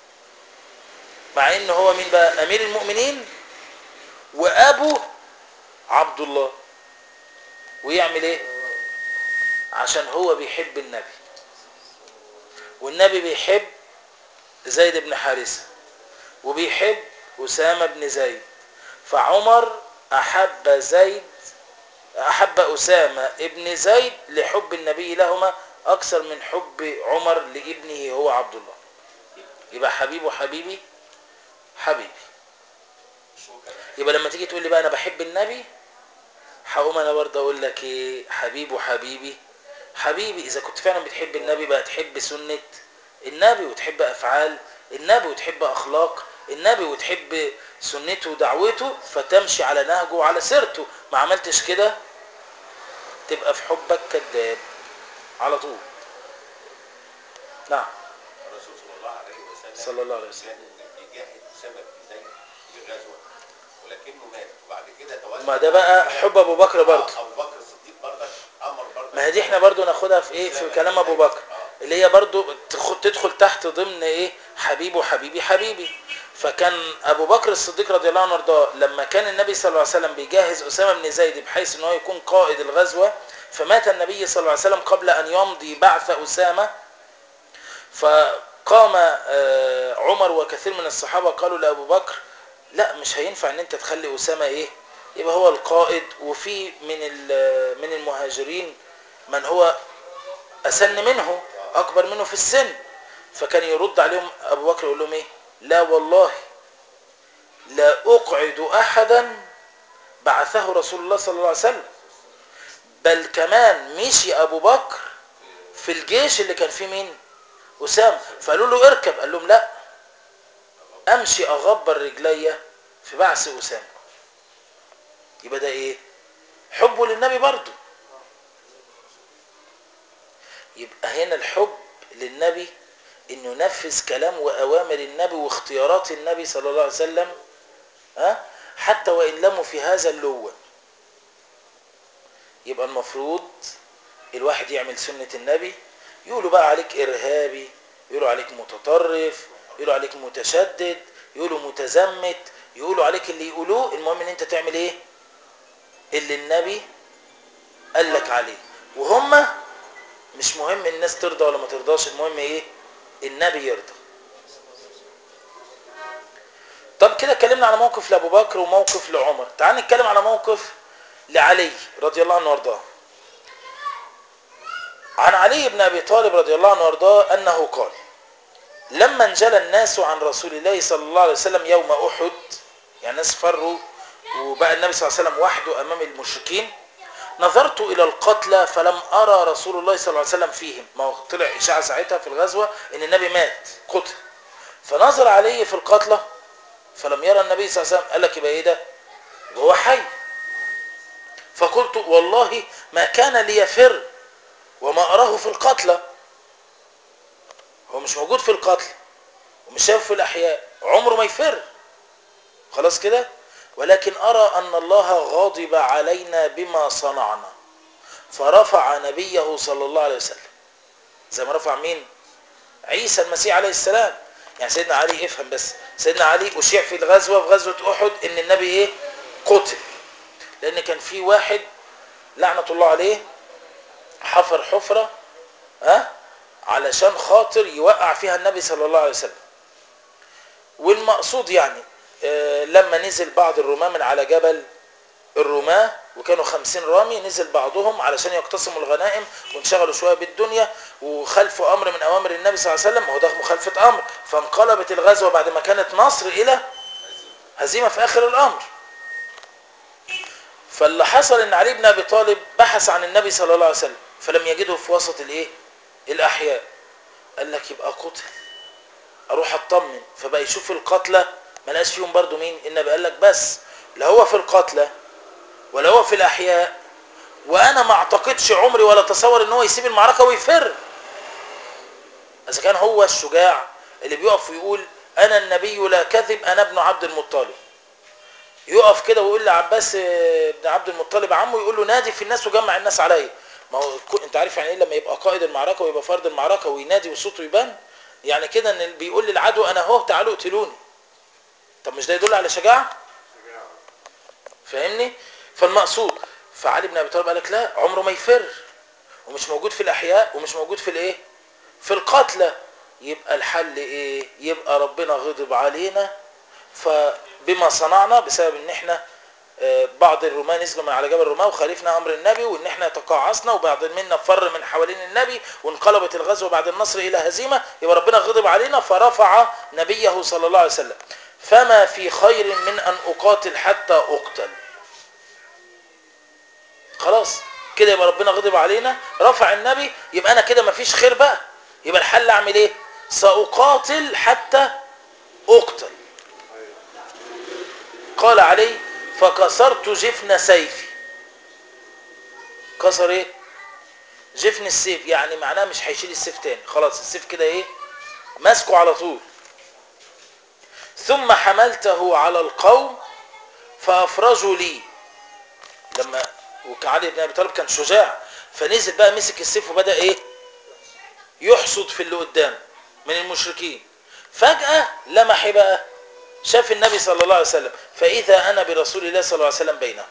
مع ان هو مين بقى امير المؤمنين وابو عبد الله ويعمل ايه عشان هو بيحب النبي والنبي بيحب زيد بن حارثة وبيحب أسامة بن زيد فعمر أحب زيد أحب أسامة ابن زيد لحب النبي لهما أكثر من حب عمر لابنه هو عبد الله يبقى حبيبه حبيبي حبيبي يبقى لما تيجي تقول لي بقى انا بحب النبي هقوم انا برضه اقول لك ايه حبيبه حبيبي حبيبي اذا كنت فعلا بتحب النبي بقى تحب سنة النبي وتحب افعال النبي وتحب اخلاق النبي وتحب سنته ودعوته فتمشي على نهجه وعلى سيرته ما عملتش كده تبقى في حبك كذاب على طول نعم الرسول صلى الله عليه وسلم صلى الله عليه وسلم. كان بيجاهد اسامه بن زيد بغزوه ولكنه مات وبعد كده توفى ما ده بقى حب ابو بكر برضه آه، ابو بكر الصديق برضك امر برضك ما هي دي احنا برضو ناخدها في ايه في كلام ابو بكر اللي هي برضو تخ- تدخل تحت ضمن ايه حبيبه حبيبي حبيبي فكان ابو بكر الصديق رضي الله عنه وارضاه لما كان النبي صلى الله عليه وسلم بيجهز اسامه بن زيد بحيث ان هو يكون قائد الغزوه فمات النبي صلى الله عليه وسلم قبل ان يمضي بعث اسامه فقام آه، عمر وكثير من الصحابه قالوا لابو بكر لا مش هينفع ان انت تخلي اسامه ايه يبقى هو القائد وفي من ال- من المهاجرين من هو اسن منه اكبر منه في السن فكان يرد عليهم ابو بكر يقول لهم ايه لا والله لا اقعد احدا بعثه رسول الله صلى الله عليه وسلم بل كمان مشي ابو بكر في الجيش اللي كان فيه مين اسامه فقالوا له اركب قال لهم لا امشي اغبر رجليا في بعث اسامه يبقى ده ايه حبه للنبي برضه يبقى هنا الحب للنبي انه ينفذ كلام واوامر النبي واختيارات النبي صلى الله عليه وسلم ها حتى وان لموا في هذا اللوة يبقى المفروض الواحد يعمل سنة النبي يقولوا بقى عليك ارهابي يقولوا عليك متطرف يقولوا عليك متشدد يقولوا متزمت يقولوا عليك اللي يقولوه المهم ان انت تعمل ايه اللي النبي قال لك عليه وهم مش مهم الناس ترضى ولا ما ترضاش المهم ايه النبي يرضى طب كده اتكلمنا على موقف لابو بكر وموقف لعمر تعال نتكلم على موقف لعلي رضي الله عنه وارضاه عن علي بن ابي طالب رضي الله عنه وارضاه انه قال لما انجلى الناس عن رسول الله صلى الله عليه وسلم يوم احد يعني الناس فروا وبقى النبي صلى الله عليه وسلم وحده امام المشركين نظرت الى القتلى فلم ارى رسول الله صلى الله عليه وسلم فيهم ما هو طلع اشاعه ساعتها في الغزوه ان النبي مات قتل فنظر عليه في القتلى فلم يرى النبي صلى الله عليه وسلم قال لك يبقى ايه ده يبقى هو حي فقلت والله ما كان ليفر وما اراه في القتلى هو مش موجود في القتل ومش شايف في الاحياء عمره ما يفر خلاص كده ولكن ارى ان الله غاضب علينا بما صنعنا فرفع نبيه صلى الله عليه وسلم زي ما رفع مين عيسى المسيح عليه السلام يعني سيدنا علي افهم بس سيدنا علي اشيع في الغزوه في غزوه احد ان النبي ايه قتل لان كان في واحد لعنه الله عليه حفر حفره ها علشان خاطر يوقع فيها النبي صلى الله عليه وسلم والمقصود يعني آه، لما نزل بعض الرماة من على جبل الرماة وكانوا خمسين رامي نزل بعضهم علشان يقتسموا الغنائم وانشغلوا شوية بالدنيا وخلفوا أمر من أوامر النبي صلى الله عليه وسلم ما هو ده مخالفة أمر فانقلبت الغزوة بعد ما كانت نصر إلى هزيمة في آخر الأمر فاللي حصل ان علي بن ابي طالب بحث عن النبي صلى الله عليه وسلم فلم يجده في وسط الايه الاحياء قال لك يبقى قتل اروح اطمن فبقى يشوف القتلى ما لقاش فيهم برضو مين النبي قال لك بس لا هو في القتلى ولا هو في الاحياء وانا ما اعتقدش عمري ولا تصور ان هو يسيب المعركه ويفر اذا كان هو الشجاع اللي بيقف ويقول انا النبي لا كذب انا ابن عبد المطلب يقف كده ويقول لعباس آه، ابن عبد المطلب عمه يقول له نادي في الناس وجمع الناس عليا ما هو كو- انت عارف يعني ايه لما يبقى قائد المعركه ويبقى فرد المعركه وينادي وصوته يبان يعني كده ان بيقول للعدو انا اهو تعالوا اقتلوني طب مش ده يدل على شجاعه فاهمني فالمقصود فعلي بن ابي طالب قال لك لا عمره ما يفر ومش موجود في الاحياء ومش موجود في الايه في القتلى يبقى الحل ايه يبقى ربنا غضب علينا فبما صنعنا بسبب ان احنا آه، بعض الرماة نزلوا من على جبل الرماة وخالفنا امر النبي وان احنا تقاعسنا وبعض منا فر من حوالين النبي وانقلبت الغزوة بعد النصر الى هزيمة يبقى ربنا غضب علينا فرفع نبيه صلى الله عليه وسلم فما في خير من ان اقاتل حتى اقتل خلاص كده يبقى ربنا غضب علينا رفع النبي يبقى انا كده مفيش خير بقى يبقى الحل اعمل ايه ساقاتل حتى اقتل قال علي فكسرت جفن سيفي كسر ايه جفن السيف يعني معناه مش هيشيل السيف تاني خلاص السيف كده ايه ماسكه على طول ثم حملته على القوم فافرجوا لي لما وعلي بن ابي طالب كان شجاع فنزل بقى مسك السيف وبدا ايه يحصد في اللي قدامه من المشركين فجاه لمح إيه بقى شاف النبي صلى الله عليه وسلم فاذا انا برسول الله صلى الله عليه وسلم بينهم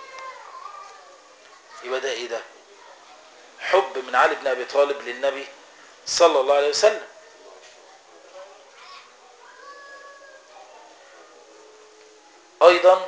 يبقى ده ايه ده حب من علي بن ابي طالب للنبي صلى الله عليه وسلم ايضا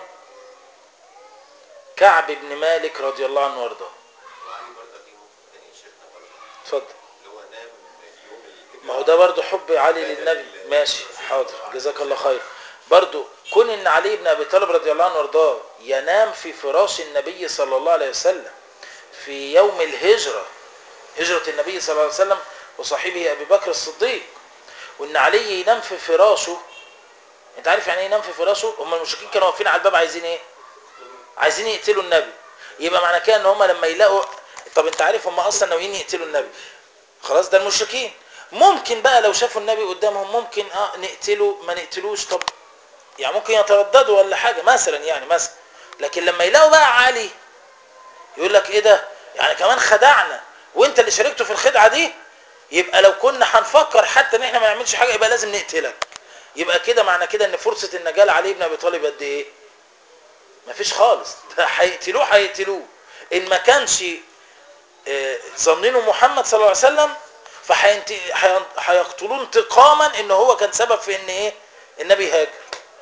كعب بن مالك رضي الله عنه وارضاه وعلي برضه في موقف تاني يا شيخنا برضه اتفضل اللي هو نام يوم الهجرة ما هو ده برضو حب علي للنبي ماشي حاضر جزاك الله خير برضو كون ان علي بن ابي طالب رضي الله عنه وارضاه ينام في فراش النبي صلى الله عليه وسلم في يوم الهجرة هجرة النبي صلى الله عليه وسلم وصاحبه ابي بكر الصديق وان علي ينام في فراشه انت عارف يعني ايه ينام في فراشه هم المشركين كانوا واقفين على الباب عايزين ايه عايزين يقتلوا النبي يبقى معنى كده ان هم لما يلاقوا طب انت عارف هم اصلا ناويين يقتلوا النبي خلاص ده المشركين ممكن بقى لو شافوا النبي قدامهم ممكن اه نقتله ما نقتلوش طب يعني ممكن يترددوا ولا حاجه مثلا يعني مثلا لكن لما يلاقوا بقى علي يقول لك ايه ده يعني كمان خدعنا وانت اللي شاركته في الخدعه دي يبقى لو كنا هنفكر حتى ان احنا ما نعملش حاجه يبقى لازم نقتلك يبقى كده معنى كده ان فرصه النجاه لعلي بن ابي طالب قد ايه مفيش خالص ده هيقتلوه هيقتلوه ان ما كانش آه، ظنينه محمد صلى الله عليه وسلم فهيقتلوه انتقاما ان هو كان سبب في ان ايه النبي هاجر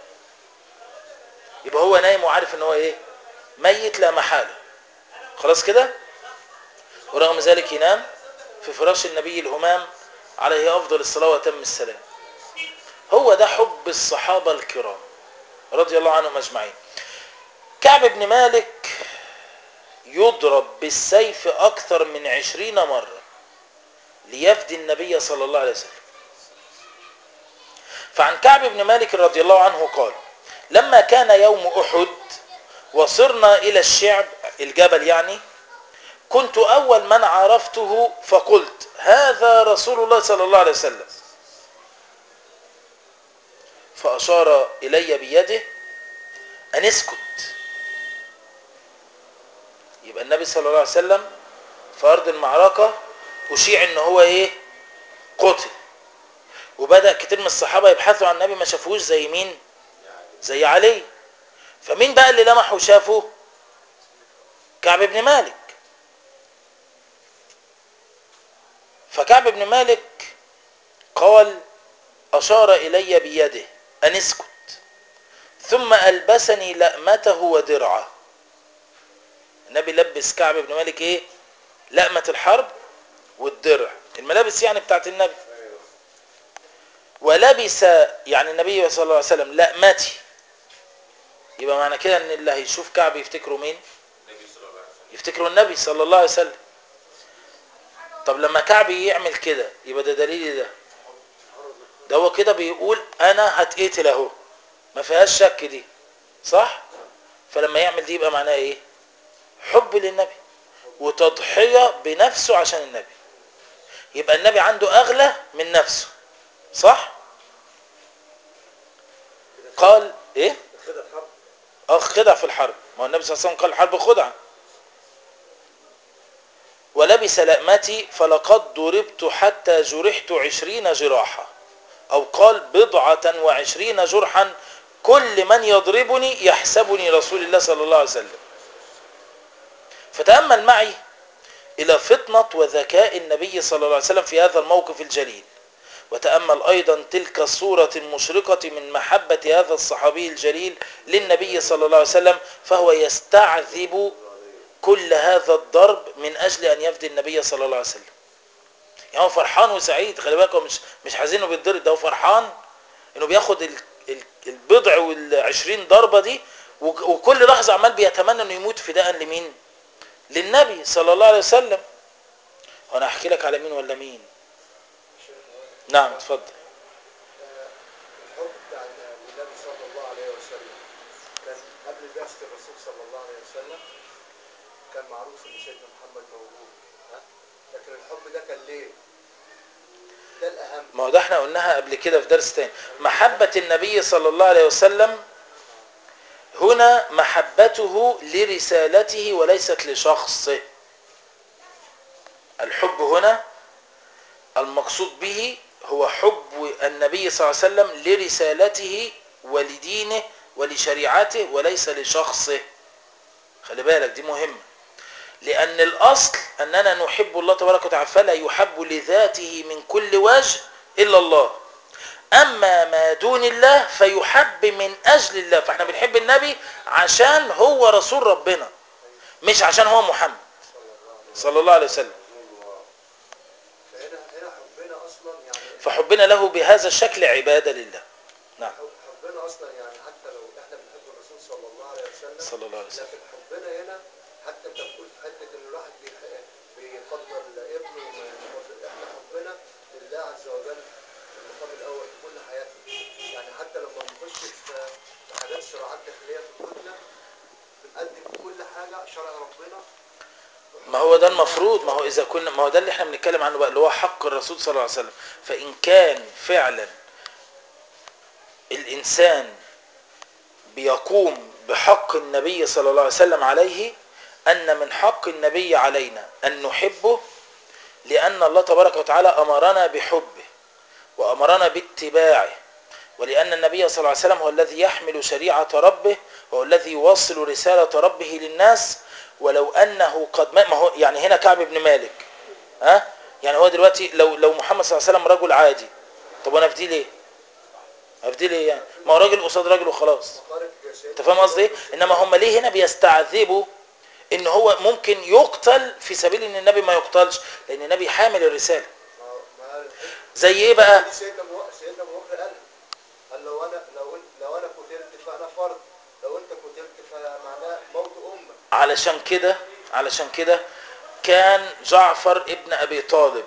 يبقى هو نايم وعارف ان هو ايه ميت لا محاله خلاص كده ورغم ذلك ينام في فراش النبي الهمام عليه افضل الصلاه واتم السلام هو ده حب الصحابه الكرام رضي الله عنهم اجمعين كعب بن مالك يضرب بالسيف أكثر من عشرين مرة ليفدي النبي صلى الله عليه وسلم فعن كعب بن مالك رضي الله عنه قال لما كان يوم أحد وصرنا إلى الشعب الجبل يعني كنت أول من عرفته فقلت هذا رسول الله صلى الله عليه وسلم فأشار إلي بيده أن اسكت يبقى النبي صلى الله عليه وسلم في أرض المعركة أشيع إن هو إيه قتل وبدأ كتير من الصحابة يبحثوا عن النبي ما شافوش زي مين زي علي فمين بقى اللي لمح وشافه كعب بن مالك فكعب بن مالك قال أشار إلي بيده أن اسكت ثم ألبسني لأمته ودرعه النبي لبس كعب بن مالك ايه لأمة الحرب والدرع الملابس يعني بتاعت النبي ولبس يعني النبي صلى الله عليه وسلم لأمتي يبقى معنى كده ان اللي هيشوف كعب يفتكروا مين النبي صلى الله عليه وسلم يفتكروا النبي صلى الله عليه وسلم طب لما كعب يعمل كده يبقى ده دليل إيه ده ده هو كده بيقول انا هتقتل اهو ما فيهاش شك دي صح فلما يعمل دي يبقى معناها ايه حب للنبي وتضحية بنفسه عشان النبي يبقى النبي عنده أغلى من نفسه صح قال ايه كده الحرب اه خدع في الحرب ما هو النبي صلى الله عليه وسلم قال الحرب خدعة ولبس لأمتي فلقد ضربت حتى جرحت عشرين جراحة أو قال بضعة وعشرين جرحا كل من يضربني يحسبني رسول الله صلى الله عليه وسلم فتأمل معي إلى فطنة وذكاء النبي صلى الله عليه وسلم في هذا الموقف الجليل وتأمل أيضا تلك الصورة المشرقة من محبة هذا الصحابي الجليل للنبي صلى الله عليه وسلم فهو يستعذب كل هذا الضرب من أجل أن يفدي النبي صلى الله عليه وسلم يعني هو فرحان وسعيد خلي بالك هو مش مش حزين انه بيتضرب ده هو فرحان انه بياخد ال- ال- البضع والعشرين ضربة دي وك- وكل لحظة عمال بيتمنى انه يموت فداء لمين للنبي صلى الله عليه وسلم وانا احكي لك على مين ولا مين نعم اتفضل الحب بتاع النبي صلى الله عليه وسلم كان قبل بعثة الرسول صلى الله عليه وسلم كان معروف ان سيدنا محمد موجود ها لكن الحب ده كان ليه؟ ده الاهم ما هو ده احنا قلناها قبل كده في درس تاني محبة النبي صلى الله عليه وسلم هنا محبته لرسالته وليست لشخصه الحب هنا المقصود به هو حب النبي صلى الله عليه وسلم لرسالته ولدينه ولشريعته وليس لشخصه خلي بالك دي مهمة لأن الأصل أننا نحب الله تبارك وتعالى فلا يحب لذاته من كل وجه إلا الله اما ما دون الله فيحب من اجل الله فاحنا بنحب النبي عشان هو رسول ربنا مش عشان هو محمد صلى الله عليه وسلم صلى الله عليه وسلم فهنا هنا حبنا اصلا يعني فحبنا له بهذا الشكل عباده لله نعم حب- حبنا اصلا يعني حتى لو احنا بنحب الرسول صلى الله عليه وسلم صلى الله عليه وسلم لكن حبنا هنا حتى انت بتقول في حته ان الواحد بيح- بيفضل ابنه وما يفضل احنا حبنا لله عز وجل المقام الاول في كل حياتنا يعني حتى لما بنخش في في حاجات صراعات داخليه في بيوتنا بنقدم كل حاجه شرع ربنا ما هو ده المفروض ما هو اذا كنا ما هو ده اللي احنا بنتكلم عنه بقى اللي هو حق الرسول صلى الله عليه وسلم فان كان فعلا الانسان بيقوم بحق النبي صلى الله عليه وسلم عليه ان من حق النبي علينا ان نحبه لان الله تبارك وتعالى امرنا بحبه وامرنا باتباعه ولان النبي صلى الله عليه وسلم هو الذي يحمل شريعه ربه وهو الذي يوصل رساله ربه للناس ولو انه قد ما ما هو يعني هنا كعب بن مالك ها يعني هو دلوقتي لو لو محمد صلى الله عليه وسلم رجل عادي طب انا افديه ليه افديه ليه يعني ما هو راجل قصاد راجل وخلاص مخارج سيدنا انت فاهم قصدي ايه انما هم ليه هنا بيستعذبوا ان هو ممكن يقتل في سبيل ان النبي ما يقتلش لان النبي حامل الرساله ما ما زي ايه بقى دي سيدنا ابو سيدنا ابو بكر قال قال لو انا لو انت لو انا قتلت فانا فرد لو انت قتلت فمعناه موت امه علشان كده علشان كده كان جعفر ابن ابي طالب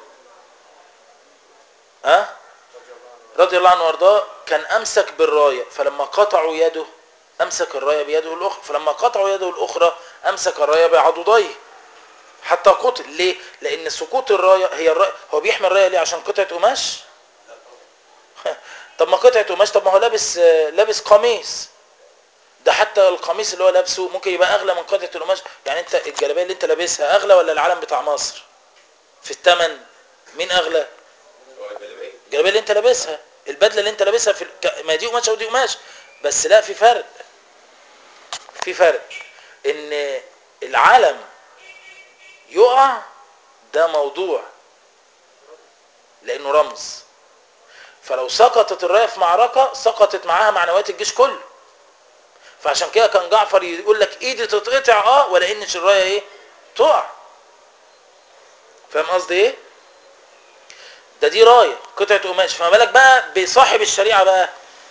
ها رضي الله عنه رضي الله عنه وارضاه كان امسك بالرايه فلما قطعوا يده امسك الرايه بيده الاخرى فلما قطعوا يده الاخرى امسك الرايه بعضديه حتى قتل ليه لان سقوط الرايه هي الرايه هو بيحمي الرايه ليه عشان قطعه قماش طب ما قطعه قماش طب ما هو لابس لابس قميص ده حتى القميص اللي هو لابسه ممكن يبقى اغلى من قطعه القماش يعني انت الجلابيه اللي انت لابسها اغلى ولا العلم بتاع مصر في الثمن مين اغلى هو الجلابيه الجلابيه اللي انت لابسها البدله اللي انت لابسها في الك... ما دي قماش ودي قماش بس لا في فرق في فرق ان العلم يقع ده موضوع لانه رمز فلو سقطت الرايه في معركه سقطت معاها معنويات الجيش كله فعشان كده كان جعفر يقول لك ايدي تتقطع اه ولا ان الرايه ايه تقع فاهم قصدي ايه ده دي رايه قطعه قماش فما بالك بقى بصاحب الشريعه بقى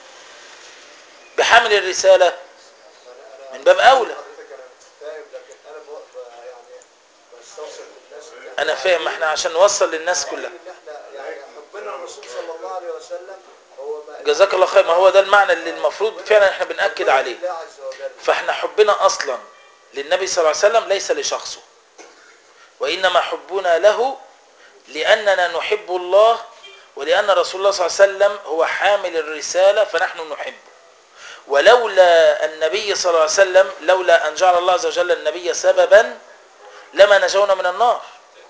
بحامل الرساله أنا- أنا- من باب أولى. حضرتك انا فاهم لكن انا بق- ب- يعني بستوصل للناس إن انا إحنا فاهم احنا عشان نوصل للناس كلها ان احنا يعني حبنا الرسول صلى الله عليه وسلم هو ما جزاك الله خير ما هو ده المعنى اللي المفروض فعلا احنا بنأكد حبنا عليه لله عز وجل فاحنا حبنا اصلا للنبي صلى الله عليه وسلم ليس لشخصه وانما حبنا له لاننا نحب الله ولان رسول الله صلى الله عليه وسلم هو حامل الرساله فنحن نحبه ولولا النبي صلى الله عليه وسلم لولا ان جعل الله عز وجل النبي سببا لما نجونا من النار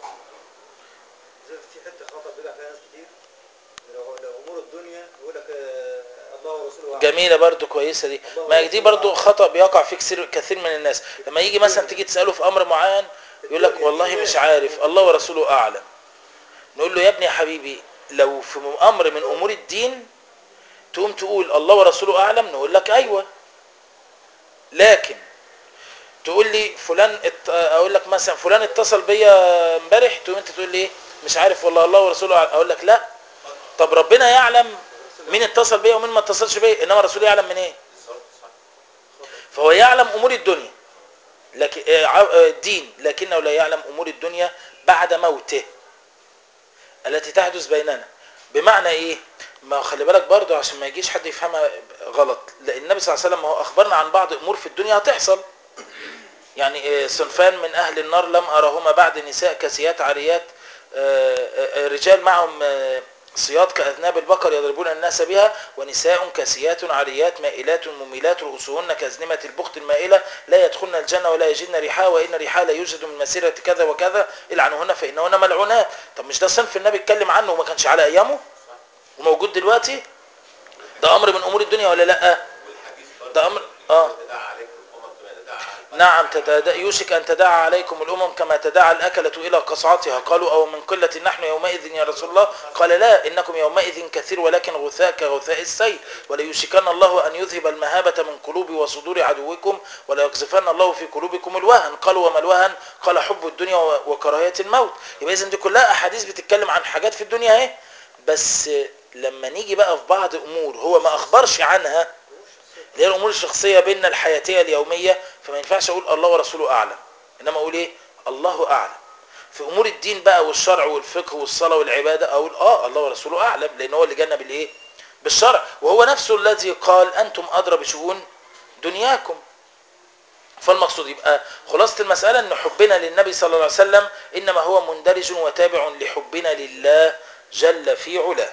زي في حته خطا بيقع فيها ناس كتير لو لو امور الدنيا يقول لك آه، الله ورسوله أعلم. جميله برضو كويسه دي ما دي برضو خطا بيقع فيه كثير كثير من الناس لما يجي مثلا تيجي تساله في امر معين يقول لك والله مش عارف الله ورسوله اعلم نقول له يا ابني يا حبيبي لو في امر من امور الدين تقوم تقول الله ورسوله اعلم نقول لك ايوه لكن تقول لي فلان ات... اقول لك مثلا فلان اتصل بيا امبارح تقوم انت تقول لي ايه مش عارف والله الله ورسوله أعلم. اقول لك لا طب ربنا يعلم مين اتصل بيا ومين ما اتصلش بيا انما الرسول يعلم من ايه بالظبط صح فهو يعلم امور الدنيا لكن آه، ع- آه، الدين لكنه لا يعلم امور الدنيا بعد موته التي تحدث بيننا بمعنى ايه ما خلي بالك برضو عشان ما يجيش حد يفهمها غلط لان النبي صلى الله عليه وسلم هو اخبرنا عن بعض امور في الدنيا هتحصل يعني آه، صنفان من اهل النار لم ارهما بعد نساء كاسيات عاريات آه، آه، آه، رجال معهم آه، صياد كاذناب البقر يضربون الناس بها ونساء كاسيات عاريات مائلات مميلات رؤوسهن كازنمه البخت المائله لا يدخلن الجنه ولا يجدن ريحها وان ريحها لا يوجد من مسيره كذا وكذا العنوهن فانهن ملعونات طب مش ده صنف النبي اتكلم عنه وما كانش على ايامه وموجود دلوقتي ده امر من امور الدنيا ولا لا والحديث برضه ده أمر- آه. تدعى عليكم الامم كما تدعى عليكم نعم تتدا- يوشك أن تداعى عليكم الأمم كما تداعى الأكلة إلى قصعتها قالوا أو من قلة نحن يومئذ يا رسول الله قال لا إنكم يومئذ كثير ولكن غثاء كغثاء السيل وليوشكن الله أن يذهب المهابة من قلوب وصدور عدوكم وليقذفن الله في قلوبكم الوهن قالوا وما الوهن قال حب الدنيا و- وكراهية الموت يبقى إذن دي كلها أحاديث بتتكلم عن حاجات في الدنيا اهي بس لما نيجي بقى في بعض أمور هو ما أخبرش عنها اللي هي الامور الشخصيه بيننا الحياتيه اليوميه فما ينفعش اقول الله ورسوله اعلم انما اقول ايه الله اعلم في امور الدين بقى والشرع والفقه والصلاه والعباده اقول اه الله ورسوله اعلم لان هو اللي جانا بالايه بالشرع وهو نفسه الذي قال انتم ادرى بشؤون دنياكم فالمقصود يبقى خلاصه المساله ان حبنا للنبي صلى الله عليه وسلم انما هو مندرج وتابع لحبنا لله جل في علاه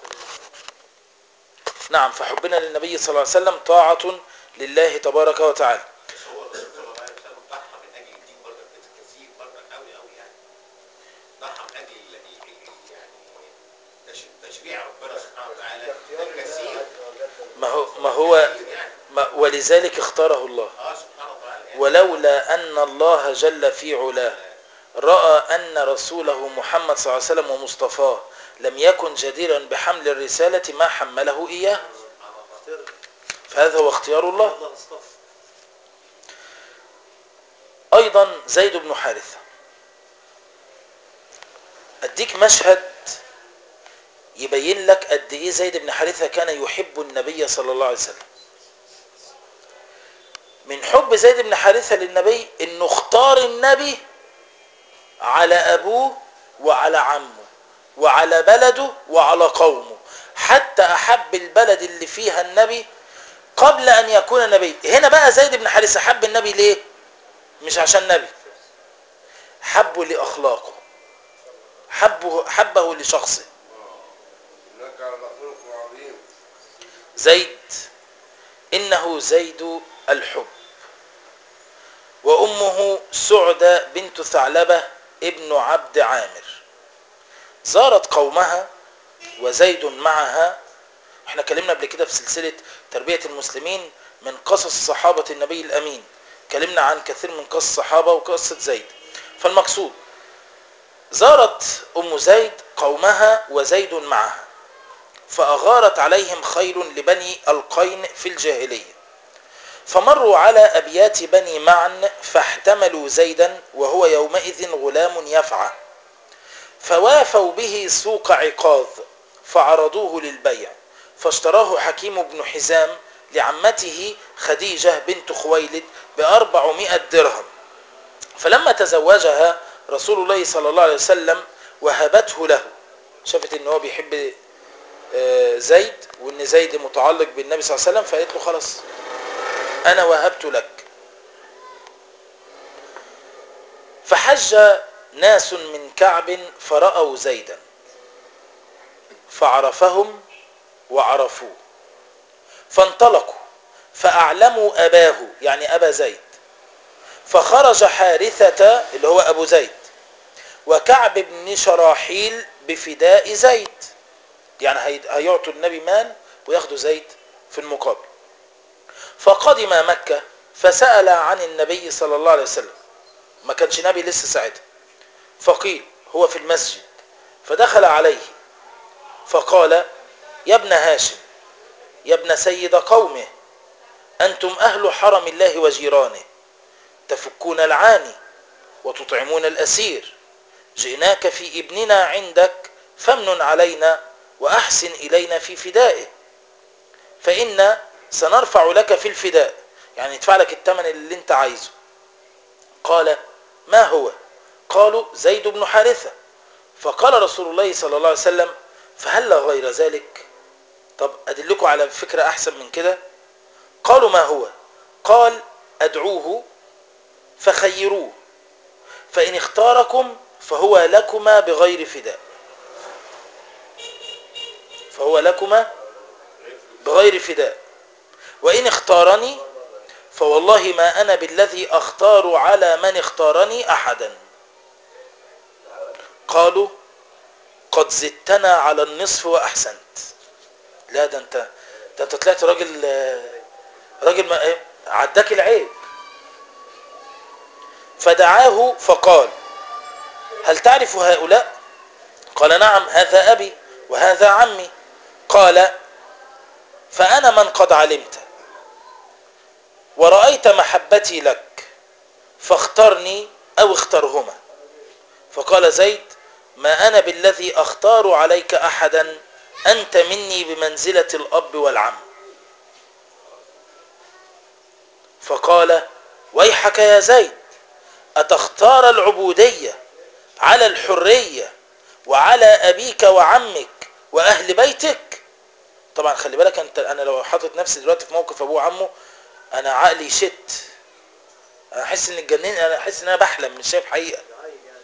نعم فحبنا للنبي صلى الله عليه وسلم طاعة لله تبارك وتعالى بس هو الرسول صلى الله عليه وسلم ضحى من اجل الدين برضه كتير برضه قوي قوي يعني ضحى من اجل ال- ال- ال- يعني تش- تشريع ربنا سبحانه وتعالى ده اختيار الله كثير عز وجل ما هو ما هو يعني ما ولذلك اختاره الله اه سبحانه وتعالى يعني ولولا أن الله جل في علاه رأى أن رسوله محمد صلى الله عليه وسلم ومصطفاه لم يكن جديرا بحمل الرسالة ما حمله إياه اختار فهذا هو اختيار الله الله اصطفى أيضا زيد بن حارثة أديك مشهد يبين لك قد إيه زيد بن حارثة كان يحب النبي صلى الله عليه وسلم من حب زيد بن حارثة للنبي إنه اختار النبي على أبوه وعلى عمه وعلى بلده وعلى قومه حتى أحب البلد اللي فيها النبي قبل أن يكون نبي هنا بقى زيد بن حارثة حب النبي ليه مش عشان نبي حبه لأخلاقه حبه, حبه لشخصه انك على خلق عظيم زيد إنه زيد الحب وأمه سعدة بنت ثعلبة ابن عبد عامر زارت قومها وزيد معها احنا اتكلمنا قبل كده في سلسلة تربية المسلمين من قصص صحابة النبي الأمين اتكلمنا عن كثير من قصص الصحابة وقصة زيد فالمقصود زارت أم زيد قومها وزيد معها فأغارت عليهم خيل لبني القين في الجاهلية فمروا على أبيات بني معن فاحتملوا زيدا وهو يومئذ غلام يفعى فوافوا به سوق عقاظ فعرضوه للبيع فاشتراه حكيم بن حزام لعمته خديجة بنت خويلد بأربعمائة درهم فلما تزوجها رسول الله صلى الله عليه وسلم وهبته له شافت ان هو بيحب آه، زيد وان زيد متعلق بالنبي صلى الله عليه وسلم فقالت له خلاص انا وهبت لك فحج ناس من كعب فرأوا زيدا فعرفهم وعرفوه فانطلقوا فأعلموا أباه يعني أبا زيد فخرج حارثة اللي هو أبو زيد وكعب بن شراحيل بفداء زيد يعني هي- هيعطوا النبي مال وياخدوا زيد في المقابل فقدم مكة فسأل عن النبي صلى الله عليه وسلم ما كانش نبي لسه ساعتها فقيل هو في المسجد فدخل عليه فقال يا ابن هاشم يا ابن سيد قومه أنتم أهل حرم الله وجيرانه تفكون العاني وتطعمون الأسير جئناك في ابننا عندك فامن علينا وأحسن إلينا في فدائه فإن سنرفع لك في الفداء يعني ندفع لك الثمن اللي انت عايزه قال ما هو قالوا زيد بن حارثة فقال رسول الله صلى الله عليه وسلم فهل غير ذلك طب أدلكم على فكرة أحسن من كده قالوا ما هو قال أدعوه فخيروه فإن اختاركم فهو لكما بغير فداء فهو لكما بغير فداء وإن اختارني فوالله ما أنا بالذي أختار على من اختارني أحدا قالوا قد زدتنا على النصف وأحسنت لا ده أنت ده أنت طلعت راجل راجل ما عداك العيب فدعاه فقال هل تعرف هؤلاء قال نعم هذا أبي وهذا عمي قال فأنا من قد علمت ورأيت محبتي لك فاخترني أو اخترهما فقال زيد ما أنا بالذي أختار عليك أحدا أنت مني بمنزلة الأب والعم فقال ويحك يا زيد أتختار العبودية على الحرية وعلى أبيك وعمك وأهل بيتك طبعا خلي بالك أنت أنا لو حاطط نفسي دلوقتي في موقف أبوه وعمه أنا عقلي شت أنا أحس إن اتجنن أنا أحس إن أنا بحلم مش شايف حقيقة عيب يعني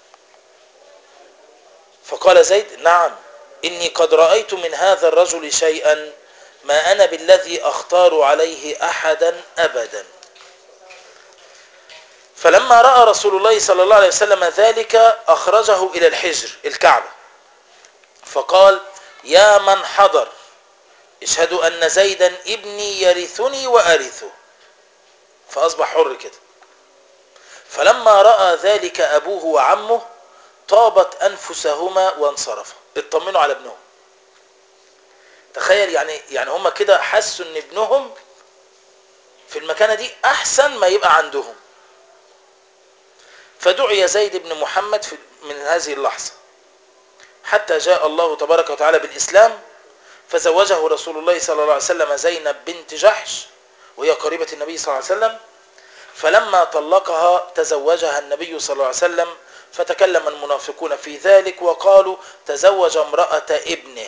فقال زيد نعم إني قد رأيت من هذا الرجل شيئا ما أنا بالذي أختار عليه أحدا أبدا فلما رأى رسول الله صلى الله عليه وسلم ذلك أخرجه إلى الحجر الكعبة فقال يا من حضر اشهدوا أن زيدا ابني يرثني وأرثه فأصبح حر كده فلما رأى ذلك أبوه وعمه طابت أنفسهما وانصرفا اطمنوا على ابنهم تخيل يعني يعني هم كده حسوا ان ابنهم في المكانة دي أحسن ما يبقى عندهم فدعي زيد بن محمد في من هذه اللحظة حتى جاء الله تبارك وتعالى بالإسلام فزوجه رسول الله صلى الله عليه وسلم زينب بنت جحش وهي قريبة النبي صلى الله عليه وسلم فلما طلقها تزوجها النبي صلى الله عليه وسلم فتكلم المنافقون في ذلك وقالوا تزوج امرأة ابنه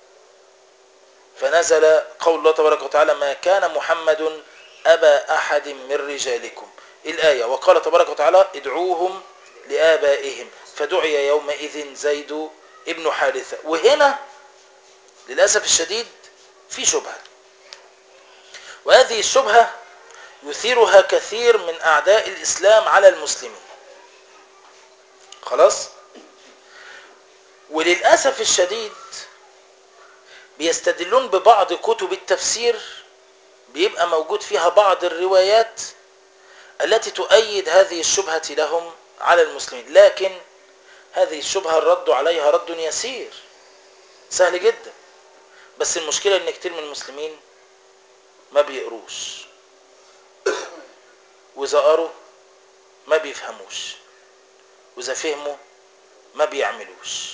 فنزل قول الله تبارك وتعالى ما كان محمد أبا أحد من رجالكم الآية وقال تبارك وتعالى ادعوهم لآبائهم فدعي يومئذ زيد ابن حارثة وهنا للأسف الشديد في شبهة وهذه الشبهة يثيرها كثير من أعداء الإسلام على المسلمين خلاص وللأسف الشديد بيستدلون ببعض كتب التفسير بيبقى موجود فيها بعض الروايات التي تؤيد هذه الشبهة لهم على المسلمين لكن هذه الشبهة الرد عليها رد يسير سهل جدا بس المشكلة ان كتير من المسلمين ما بيقروش واذا قروا ما بيفهموش واذا فهموا ما بيعملوش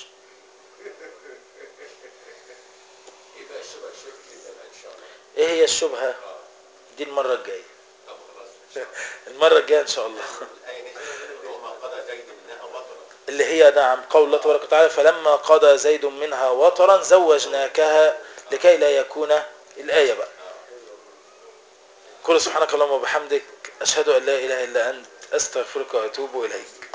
ايه بقى الشبه الشرك كده بقى ان شاء الله ايه هي الشبهة دي المرة الجاية طب خلاص ان شاء الله المرة الجاية ان شاء الله الايه نزلت وما قضى زيد منها وطرا اللي هي نعم قول الله تبارك وتعالى فلما قضى زيد منها وطرا زوجناكها لكي لا يكون الآية بقى كل سبحانك اللهم وبحمدك أشهد أن لا إله إلا أنت أستغفرك وأتوب إليك